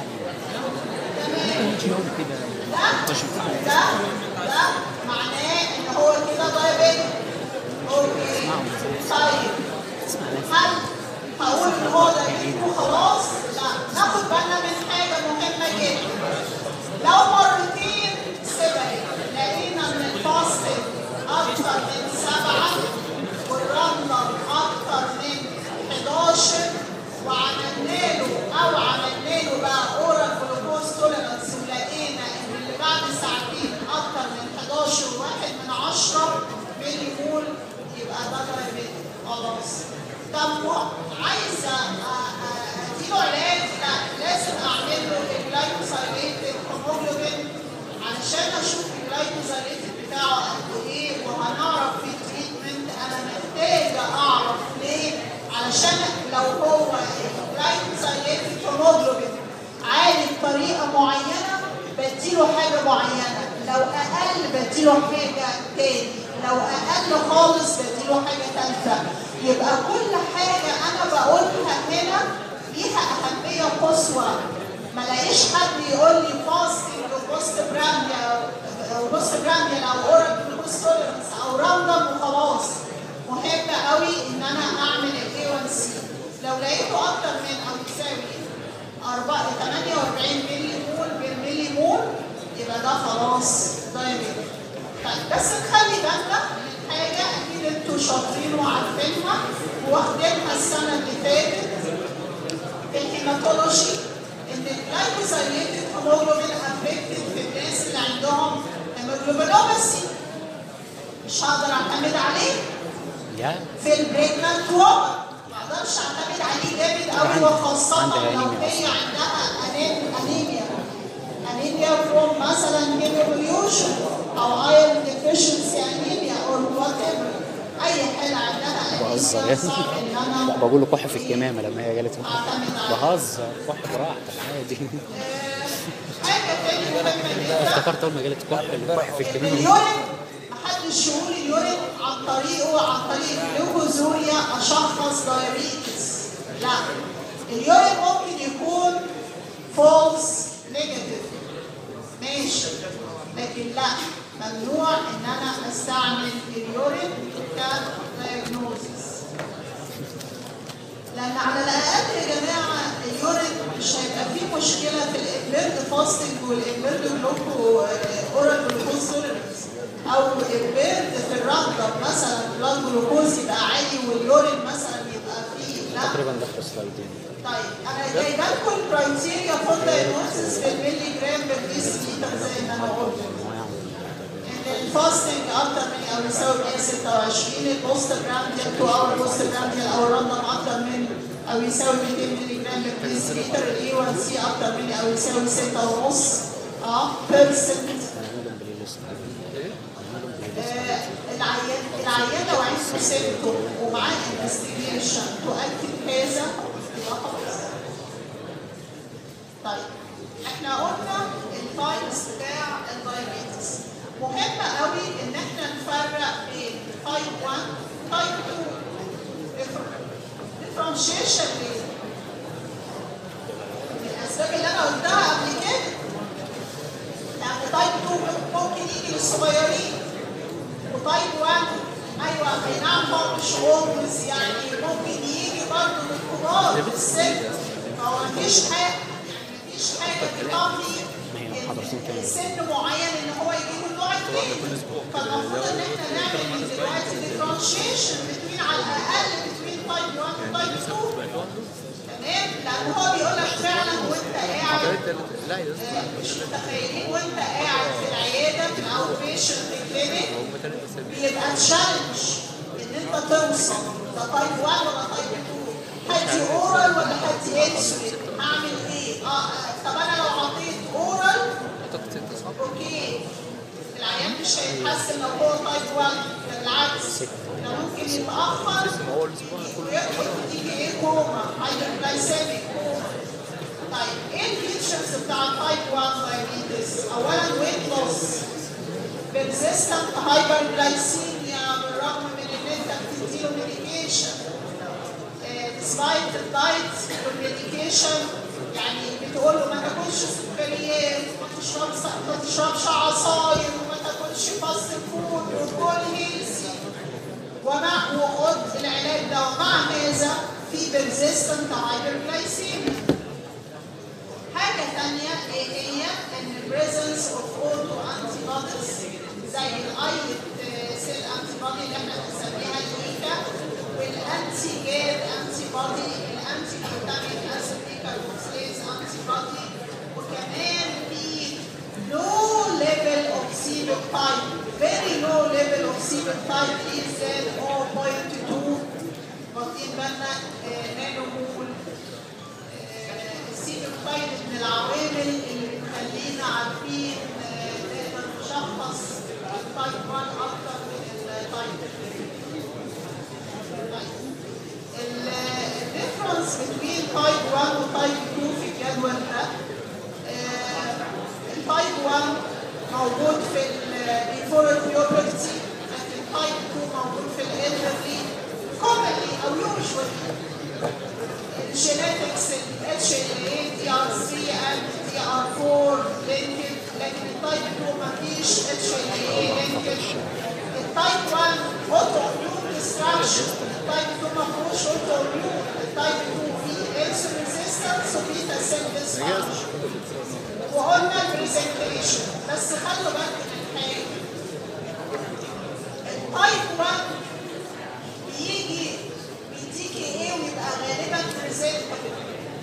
S1: تمام ده ده ده معناه ان هو كده دايابيتك اوكي طيب هل هقول ان هو دايابيتك وخلاص؟ لا ناخد بالنا من حاجه مهمه جدا لو مرتين سبعي لقينا ان الفاصل اكتر من سبعه والرمله اكتر من 11 وعملنا له او عملنا له بقى اورال جلوكوز توليرانس ولقينا ان اللي بعد ساعتين اكتر من 11 طب و- عايزه أ- أ- اديله علاج لا لازم اعمل له الجلايكوسايليتد هيموجلوبين علشان اشوف الجلايكوسايليتد بتاعه قد ايه وهنعرف في التريتمنت انا محتاجه اعرف ليه علشان لو هو الجلايكوسايليتد هيموجلوبين عالي بطريقه معينه بديله حاجه معينه لو اقل بديله حاجه تاني لو اقل خالص بديله حاجه ثالثه يبقى كل حاجه انا بقولها هنا ليها اهميه قصوى ما لاقيش حد يقول لي فاستنج وبوست برانديا او بوست برانديا او اورال جلوكوز توليرنس او راندم وخلاص مهم قوي ان انا اعمل الاي 1 سي لو لقيته اكتر من او يساوي 4 48 ملي مول بالملي مول يبقى ده خلاص دايركت طيب بس نخلي بالنا من حاجه اكيد انتوا شاطرين وعارفينها واخدينها السنه اللي فاتت في الهيماتولوجي ان الجلايكوزايليتد هيموجلوبين افكتد في الناس اللي عندهم هيموجلوبينوباسي مش هقدر اعتمد عليه
S2: يا
S1: في البريجنانت وومن ما اقدرش اعتمد عليه جامد قوي
S2: عندي-
S1: وخاصة
S2: عندي
S1: لو
S2: أنيميا
S1: هي عندها أنيم- انيميا انيميا فروم مثلا هيموبليوشن او ايرون ديفيشنسي انيميا او وات اي حاله عندها
S2: بهزر
S1: انيميا
S2: يعني.
S1: صعب ان
S2: لا
S1: انا
S2: بقول له كح في الكمامه لما هي جالت معايا.
S1: اعتمد عليه
S2: بهزر كح براحتك عادي
S1: آه، حاجه تاني مهمه جدا
S2: افتكرت اول ما جالت كح كح في الكمامه
S1: اليورين محدش يقول اليورين عن طريقه عن طريق الجلوكوزوريا اشخص دايابيتس لا اليورين ممكن يكون فولس نيجاتيف ماشي لكن لا ممنوع ان انا استعمل اليورين كدايجنوزس لان على الاقل يا جماعه اليورين مش هيبقى فيه مشكله في الابليرد فاستنج والابليرد جلوكو اورال جلوكوز توليرنس او الابليرد في الرندم مثلا البلاد جلوكوز يبقى عالي واليورين مثلا يبقى فيه لا
S2: تقريبا ده في سلايدين
S1: طيب انا جايبه لكم الكرايتيريا فور دايجنوستس بالملي جرام بالديسيليتر زي ما انا قلت ان الفاستنج اكتر من او يساوي 126 البوست جرانديال 2 اور بوست جرانديال او الرندم اكتر من او يساوي 200 ملي جرام بالديسيليتر الاي 1 سي اكتر من او يساوي 6 ونص اه بيرسنت
S2: هنعملهم بلاي ليست
S1: آه، العيان العيان لو عنده سيمتوم ومعاه انفستيجيشن تؤكد هذا يبقى خلاص. طيب احنا قلنا التايبس بتاع الدايابيتس مهم قوي ان احنا نفرق بين تايب 1 تايب 2 ديفرنشيشن ليه؟ من الاسباب اللي انا قلتها قبل كده لان تايب 2 ممكن يجي للصغيرين وتايب 1 ايوه اي نعم هو مش اولويز يعني ممكن يجي برضه للكبار في السن فهو مفيش حاجه يعني مفيش حاجه تقضي
S2: حضرتين كمان.
S1: سن معين ان هو يجي له النوع الثاني فالمفروض ان احنا نعمل من دلوقتي ديفرنشيشن بين على الاقل بين تايب 1 وتايب 2 تمام لان هو بيقول لك فعلا وانت قاعد
S3: لا
S1: آه، مش متخيلين وانت قاعد في العياده في الاوت بيشنت كلينيك بيبقى تشالنج ان انت توصل ده تايب 1 ولا تايب 2 هدي اورال ولا هدي اكسري هعمل ايه؟ اه آه، طب انا لو حطيت اورال اوكي العيان مش هيتحسن لو هو تايب 1 ده بالعكس ده ممكن يتاخر ويدخل تيجي ايه كوما هايبرجلايسيميك كوما طيب ايه الفيتشرز بتاع التايب 1 دايابيتس؟ اولا ويت لوس persistent hyperglycemia بالرغم من ان انت بتديله ميديكيشن despite the diet والميديكيشن يعني بتقول له ما تاكلش سكريات وما تشربش ما تشربش عصاير وما تاكلش فاست فود وكل هيلثي ومع وخد العلاج ده ومع هذا في persistent hyperglycemia حاجة تانية ايه هي ان presence of auto antibodies زي الايلت سيل انتي بودي اللي احنا بنسميها الايكا والانتي جاد انتي بودي الانتي جلوتاميك اسيد كاربوكسيليز انتي بودي وكمان في low level of serotype very low level of serotype is than 0.2 but واخدين بالنا آه، نانو مول السيتوكاين من العوامل اللي بتخلينا عارفين آه، نقدر نشخص التايب 1 اكتر من التايب 2 الديفرنس بين تايب 1 وتايب 2 في الجدول ده آه، التايب 1 موجود في البيفور بيوبرتي لكن تايب 2 موجود في الالدرلي commonly او usually الجينيتكس ال HLA DR3 and DR4 linked لكن التايب 2 ما فيش HLA linked التايب 1 اوتو اميون ديستراكشن التايب 2 ما فيهوش اوتو اميون التايب 2 فيه انسولين ريزيستنس وفيه تسيل ديسفانكشن وقلنا البرزنتيشن بس خلوا بالكم من حاجه التايب 1 بيجي بيديكي ايه ويبقى غالبا بريزنتبل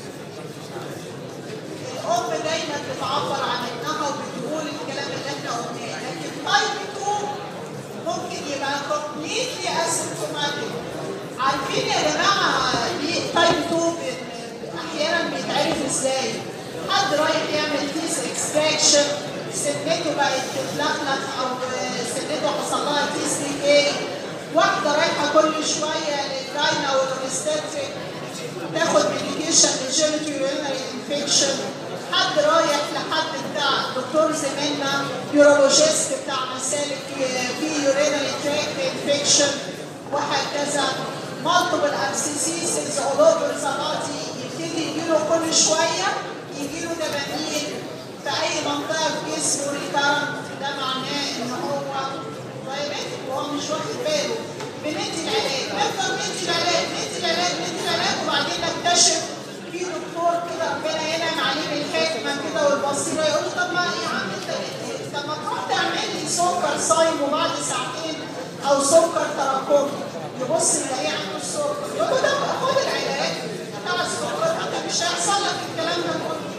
S1: الام دايما بتعبر عن ابنها وبتقول الكلام اللي احنا قلناه لكن تايب 2 ممكن يبقى كومبليتلي اسيمتوماتيك عارفين يا جماعه ليه تايب 2 بي- احيانا بيتعرف ازاي حد رايح يعمل تيس اكستراكشن سنته بقت تتلخلخ او سنته حصل لها تيس ديكي واحده رايحه كل شويه للجاينا والاوبستاتريك تاخد ميديكيشن لجينيتو يورينري انفكشن حد رايح لحد بتاع دكتور زميلنا يورولوجيست بتاع مسالك في يورينري تراكت انفكشن وهكذا مالتيبل ابسيسيسز اول اوفر ذا بادي يبتدي يجيله كل شويه يجيله دبابين في اي منطقه في جسمه ريكارنت ده معناه ان هو دايبيتك وهو مش واخد باله بندي العلاج نفضل ندي العلاج ندي العلاج ندي العلاج وبعدين نكتشف في دكتور كده ربنا ينعم عليه بالحكمه كده والبصيره يقول له طب ما يا عم انت طب ما تروح تعمل لي سكر صايم وبعد ساعتين او سكر تراكمي يبص يلاقيه عنده السكر يقول له طب خد العلاج بتاع السكر انت مش هيحصل لك الكلام ده كله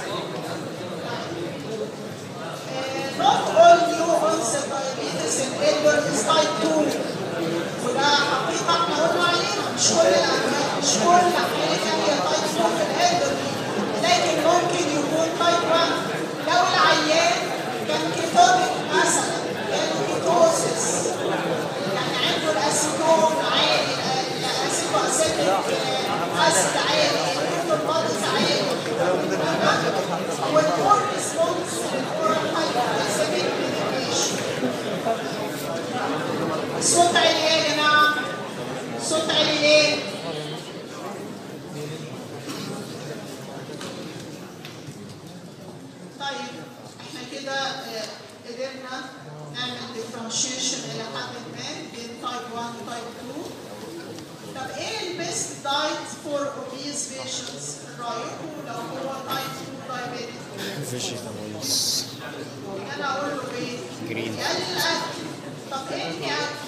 S1: not all new onset diabetes in elder is type 2 وده حقيقة احنا قلنا عليها مش كل الأدوية مش كل حاجة هي تايب 2 في الالدر لكن ممكن يكون تايب 1 لو العيان كان كيتوتيك مثلا كان كيتوسيس يعني عنده الاسيتون عالي الاسيتو اسيتيك اسيد عالي الكتوباتيس عالي والبور ريسبونس للأورال هايبوغلايسيميك ميديكيشن الصوت عالي ايه يا جماعه؟ الصوت عالي ليه؟ طيب احنا كده آه، قدرنا نعمل ديفرنشيشن الى حد ما بين تايب 1 وتايب 2 طب ايه البيست دايت فور اوبيز بيشنتس رايكم لو هو تايب 2 دايبيتك
S2: فيجيتابلز
S1: انا اقول له ايه؟
S2: جرين
S1: يقلل الاكل طب ايه الاكل؟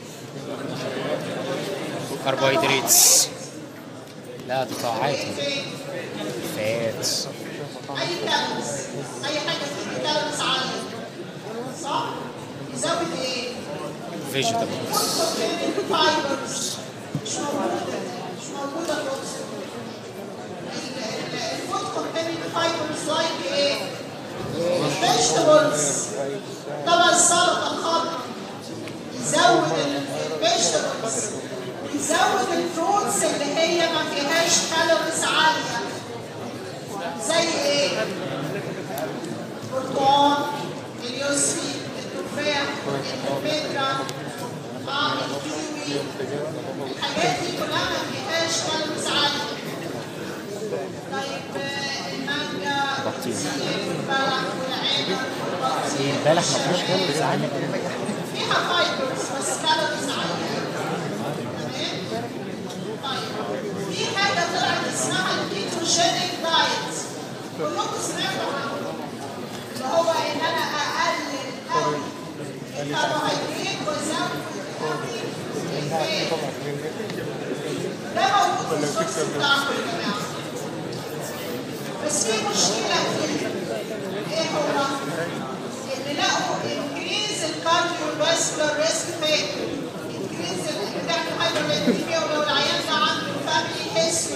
S2: كربوهيدرات لا قطاعات
S1: ايه فين؟
S2: فات
S1: اي كالوريز اي حاجه فيه كالوريز عاليه صح؟ يزود ايه؟
S2: فيجيتابلز
S1: فايبرز مش موجوده مش موجوده في الاوكسجين الفود كونتيننج فايبرز لايك ايه؟ فيجيتابلز طبعا السلطه الخضراء يزود الفيجيتابلز يزود الفروتس اللي هي ما فيهاش كالوريز عاليه زي ايه؟ برتقال اليوسفي التفاح البيترا اه الكيوي الحاجات دي كلها ما فيهاش كالوريز عاليه طيب آه، المانجا البلح والعنب والبطيخ
S2: البلح ما فيهوش كالوريز عالية
S1: فيها فايبرز بس كالوريز عاليه تمام طيب في حاجه طلعت اسمها الكيتوجينيك دايت كلكم سمعتوا عنها اللي هو ان انا اقلل قوي الكربوهيدرات وازود قوي الفات ده موجود في السورس بتاعكم يا جماعه بس في مشكله فيه ايه هو؟ ان لقوا انكريز الكارديو فاسكولار ريسك فاكتور انكريز بتاع الهايبرليبيديميا ولو العيان ده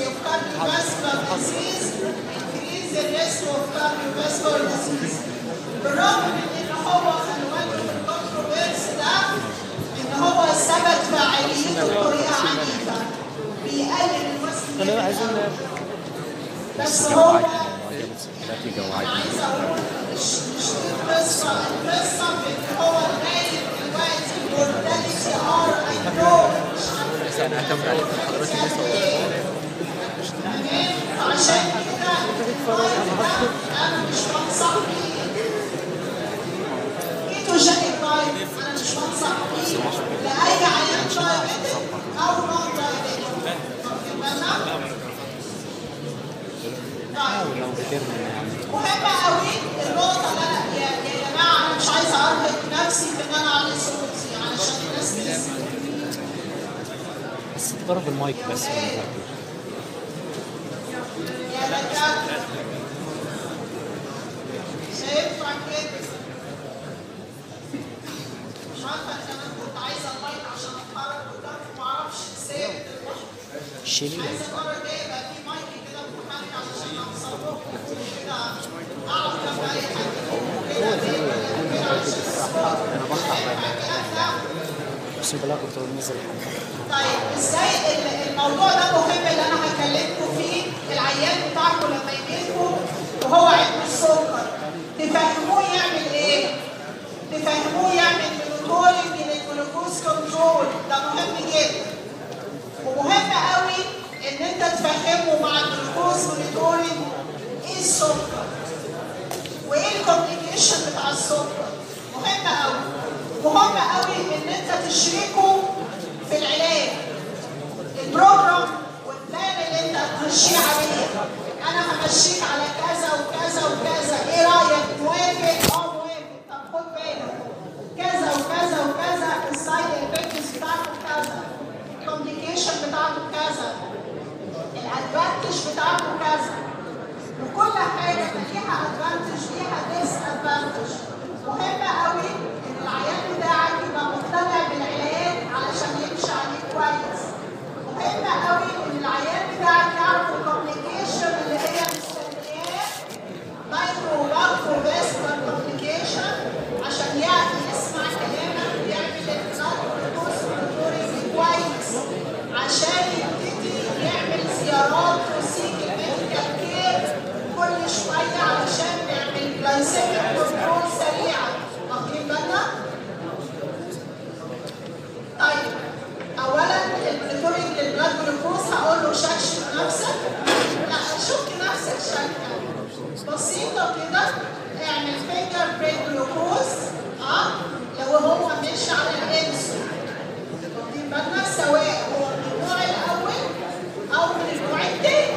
S1: of cardiovascular disease increase the risk of cardiovascular disease بالرغم من ان هو خلوات الكونتروفيرس ده ان هو ثبت فاعليته بطريقه عنيفه بيقلل الوزن
S3: انا عايزين
S1: بس هو
S2: نتيجة
S1: انا
S2: وعيد
S1: عايزه اقول مش مش دي القصه القصه في ان هو لغايه دلوقتي المورتاليتي ار اي نو مش عارفه
S3: بس انا هكمل عليك حضرتك لسه
S1: تمام فعشان كده الدايت ده انا مش بنصح بيه كيتوجينيك دايت انا مش بنصح بيه لاي عيان دايبيتك او نون دايبيتك واخدين بالنا؟ طيب
S2: لو كترنا يعني
S1: مهمة قوي النقطة اللي أنا يا يا جماعة أنا مش عايزة أرهق نفسي في إن أنا أعلي صوتي علشان الناس تسمع
S2: بس طرف المايك بس
S1: يا دكاترة شايفها كده مش عارفة أنا كمان كنت عايزة المايك عشان أتحرك قدامكم معرفش ثابت لوحده
S2: شيلي
S1: عايزة المرة الجاية يبقى في مايك كده متحرك علشان أوصل لكم كده أعرف كم أي حد كده كده كده علشان الصوت شايفة الكلام ده
S2: بس بالله كنت بنزل الحمام
S1: طيب ازاي ال- الموضوع ده مهم اللي انا هكلمكم فيه العيان بتاعكم لما يجيلكم وهو عنده السكر تفهموه يعمل ايه؟ تفهموه يعمل مونيتورنج للجلوكوز كنترول ده مهم جدا ومهم قوي ان انت تفهمه مع الجلوكوز مونيتورنج ايه السكر وايه الكومبليكيشن بتاع السكر مهم قوي مهم قوي ان انت تشركه في العلاج البروجرام والبلان اللي انت هتمشيه عليه انا همشيك على كذا وكذا وكذا ايه رايك موافق اه موافق طب خد بالك كذا وكذا وكذا السايد افكتس بتاعته كذا الكومبليكيشن بتاعته كذا الادفانتج بتاعته كذا وكل حاجه ليها ادفانتج ليها ديس ادفانتج مهم قوي ان العيان بتاعك يبقى مقتنع بالعلاج علشان يمشي عليه كويس مهم قوي ان العيان بتاعك يعرف الكومبليكيشن اللي هي مستنياه مايكرو ماكرو فاسكولار كومبليكيشن عشان يعرف يسمع كلامك ويعمل الجلوكوز مونيتورنج كويس عشان يبتدي يعمل زيارات وسيك الميديكال كير كل شويه علشان نعمل جلايسيميك كنترول سريعا واخدين بالنا؟ طيب اولا المونيتورنج للبلاد جلوكوز هقول له شكشك نفسك لا شك نفسك شكه بسيطه كده اعمل فينجر بريك جلوكوز اه لو هو ماشي على الانسولين واخدين بالنا سواء هو من النوع الاول او من النوع الثاني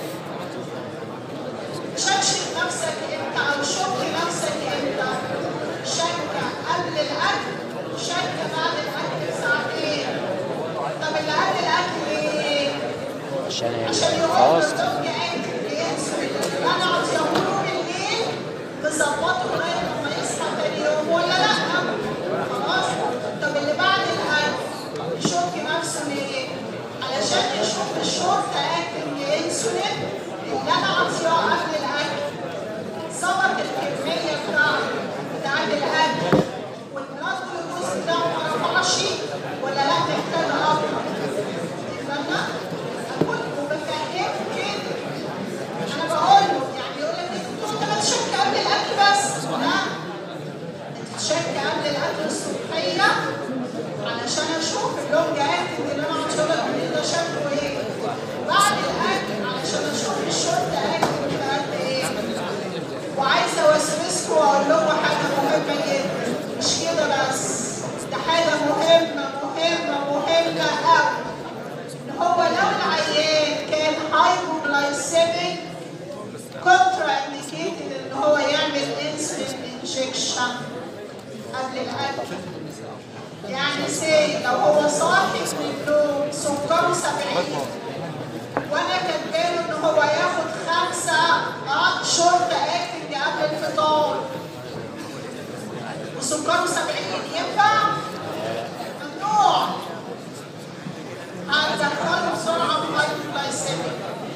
S1: شكشك نفسك امتى او شك نفسك امتى شك قبل الاكل وشك بعد الاكل بساعتين طب اللي قبل الاكل ايه؟
S2: عشان
S1: عشان يقول
S2: خلاص
S1: للدكتور الانسولين اللي انا عطيهوله بالليل مظبطه لغايه لما يصحى تاني يوم ولا لا؟ خلاص؟ طب اللي بعد الاكل يشك نفسه ليه؟ علشان يشوف الشورت اكل الانسولين اللي انا عطياه قبل الاكل ظبط الكميه بتاعته بتاعت الاكل والبلاد جلوكوز بتاعه ما رفعش ولا لا محتاج اكتر فاهمة؟ أقول وبفهمه كده أنا بقول له يعني يقول لك أنت أنت ما تشك قبل الأكل بس لا أنت تشك قبل الأكل الصبحية علشان أشوف اللونج أكتنج اللي أنا عطيه لك ده شكله إيه بعد الأكل علشان أشوف الشورت أكتنج ده قد إيه وعايزة أوسوسكم وأقول لكم حاجة مهمة جدا مش كده بس ده حاجة مهمة مهمة مهمة أوي ان هو لو العيان كان هايبوغلايسيميك كونترا انديكيتد ان هو يعمل انسولين انجكشن قبل الاكل يعني سي لو هو صاحي من النوم سكره 70 وانا كاتباله ان هو ياخد خمسه اه شورت اكتنج قبل الفطار وسكره 70 ينفع؟ ممنوع هندخله بسرعه في الهايبوغلايسيميك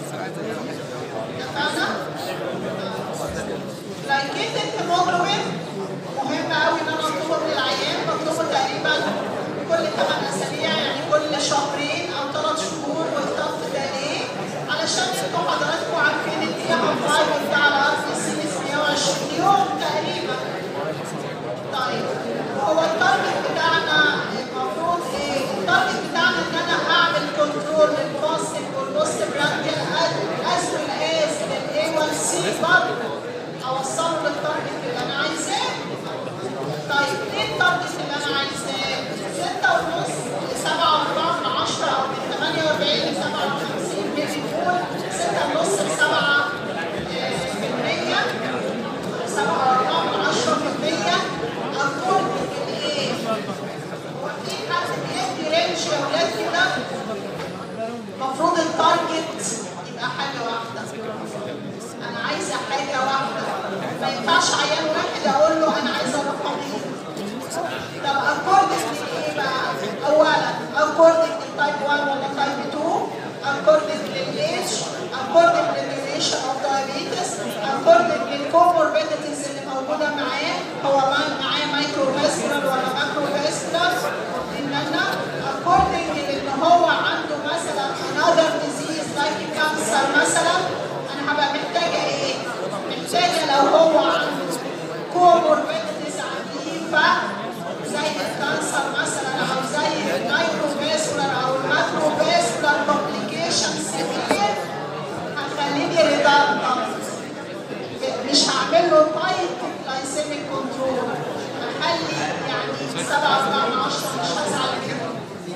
S1: الهيموجلوبين مهم قوي ان انا اطلبه من العيان بطلبه تقريبا كل 8 اسابيع يعني كل شهرين او 3 شهور والضغط ده ليه؟ علشان انتوا حضراتكم عارفين ان هي هتفايل بتاع الار بي سي 120 يوم تقريبا طيب هو التارجت بتاعنا المفروض ايه؟ التارجت بتاعنا ان انا اعمل كنترول للبوستيف والبوست برانديال از ويل از للاي 1 سي برضه اوصله للتارجت اللي انا عايزاه طيب ايه التارجت اللي انا عايزاه؟ 6 ونص ل 7 و4 من 10 او من 48 ل 57 ملي فول 6 ونص ل 7 في المية 7 و4 من 10 في المية اكون الايه؟ هو في حد بيدي رينج يا ولاد كده؟ المفروض التارجت يبقى حاجة واحدة انا عايزه حاجه واحده ما ينفعش عيان واحد اقول له انا عايزه رقمين طب اكوردنج لايه بقى اولا اكوردنج للتايب 1 ولا تايب 2 اكوردنج للايج اكوردنج للديوريشن اوف دايابيتس اكوردنج للكوموربيديتيز اللي موجوده معاه هو معاه مايكرو فاسكولار ولا ماكرو فاسكولار ان انا اكوردنج لان هو عنده مثلا another disease like cancer مثلا انا هبقى محتاجه ايه؟ محتاجه لو هو عنده كوموربيديتيز عنيفه زي الكانسر مثلا او زي المايكروفاسكولار او الماكروفاسكولار كومبليكيشنز كتير هتخليني ريدندنت مش هعمل له تايت جلايسيميك كنترول هخلي يعني 7 4 من 10 مش هزعل منه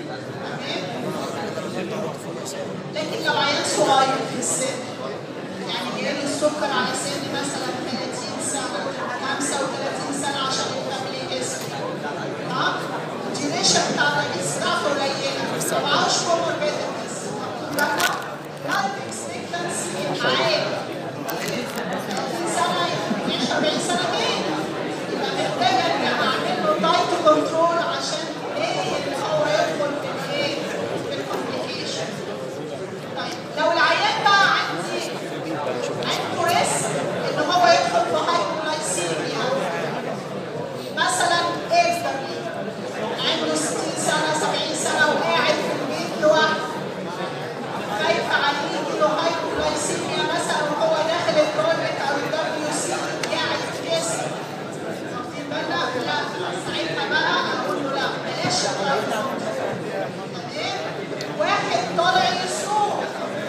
S1: تمام لكن لو عيان صغير في السن يعني جاي السكر على سن مثلا 30 سنه 35 سنه عشان يكمل جسم ها الديوريشن بتاع الرئيس بتاعته قليله ما معهوش كوموربيديتيز لايف اكسبكتنسي عالي 30 سنه يعيش 40 سنتين يبقى محتاجه ان اعمل له دايت كنترول عشان ايه اللي هو يدخل في الايه؟ في الكومبليكيشن طيب لو العيان بقى عندي عنده ريسك ان هو يدخل في هايبوغلايسيميا مثلا elderly عنده 60 سنه 70 سنه وقاعد في البيت لوحده خايف عليه يجيله هايبوغلايسيميا مثلا وهو داخل التواليت او الدبليو سي قاعد في جسم واخدين بالنا لا ساعتها بقى اقول له لا بلاش الدايت تمام واحد طالع يسوق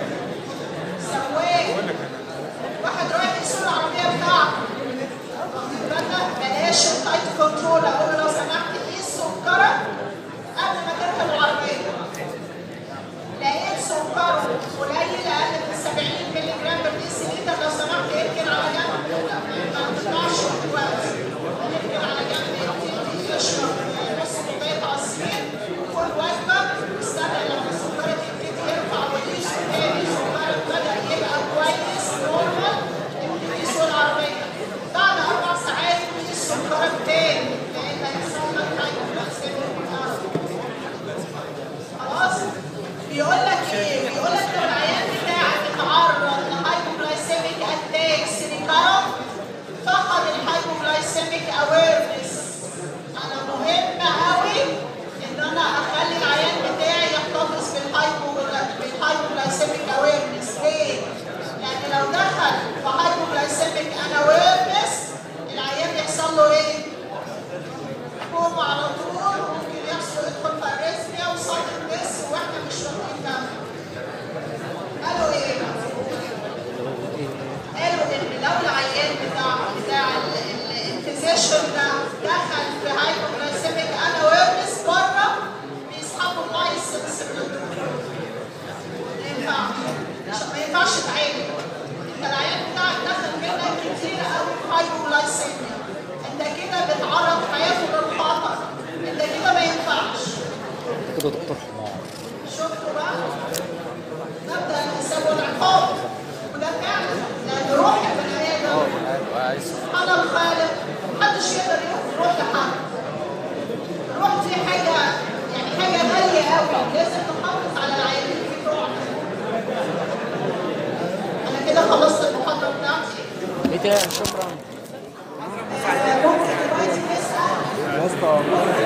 S1: سواق واحد رايح يسوق العربيه بتاعته واخدين بالنا بلاش التايت كنترول اقول له لو سمحت قيس سكرك قبل ما تركب العربيه لقيت سكره قليل اقل من 70 مللي جرام بر ديسيليتر لو سمحت اركن على جنب لا ما تطلعش دلوقتي اركن على جنب ابتدي اشرب نص كوبايه عصير كل وجبه استنى لما سكرك يبتدي يرفع ويقيس تاني سكرك بدا يبقى كويس نورمال ابتدي سوق العربيه بعد اربع ساعات قيس سكرك تاني لان هيحصل لك هايبوغلايسيميا خلاص بيقول لك ايه بيقول لك لو العيان بتاعك اتعرض لهايبوغلايسيميك اتاكس ريكارنت فقد الهايبوغلايسيميك اويرنس انا مهم قوي ان انا اخلي العيان بتاعي يحتفظ بالهايبوغلايسيميك اويرنس ليه؟ لان لو دخل في هايبوغلايسيميك انويرنس العيان يحصل له ايه؟ يقوم على طول ممكن يحصل يدخل في اريثميا وصدر بس واحنا مش واخدين بالنا. قالوا ايه؟ قالوا ان لو العيان بتاع بتاع الفيزيشن ده دخل في هايبوغلايسيميك انويرنس بره بيسحبوا اللايسنس من الدكتور. ما ينفعش مش- ما ينفعش تعالج. انت العيان بتاعك دخل منك كتير قوي في هايبوغلايسيميا. انت كده بتعرض حياته للخطر. انت كده ما ينفعش.
S3: كده دكتور حمار
S1: شفتوا بقى؟ نبدا الحساب والعقاب وده فعلا لان روح البني ادم
S3: ايوه عايز
S1: سبحان الخالق محدش يقدر ياخد روح لحد الروح دي حاجه يعني حاجه غاليه قوي لازم نحافظ على العيانين في روح انا كده خلصت المحاضره بتاعتي
S3: ايه ده شكرا
S1: آه،
S4: شاء الله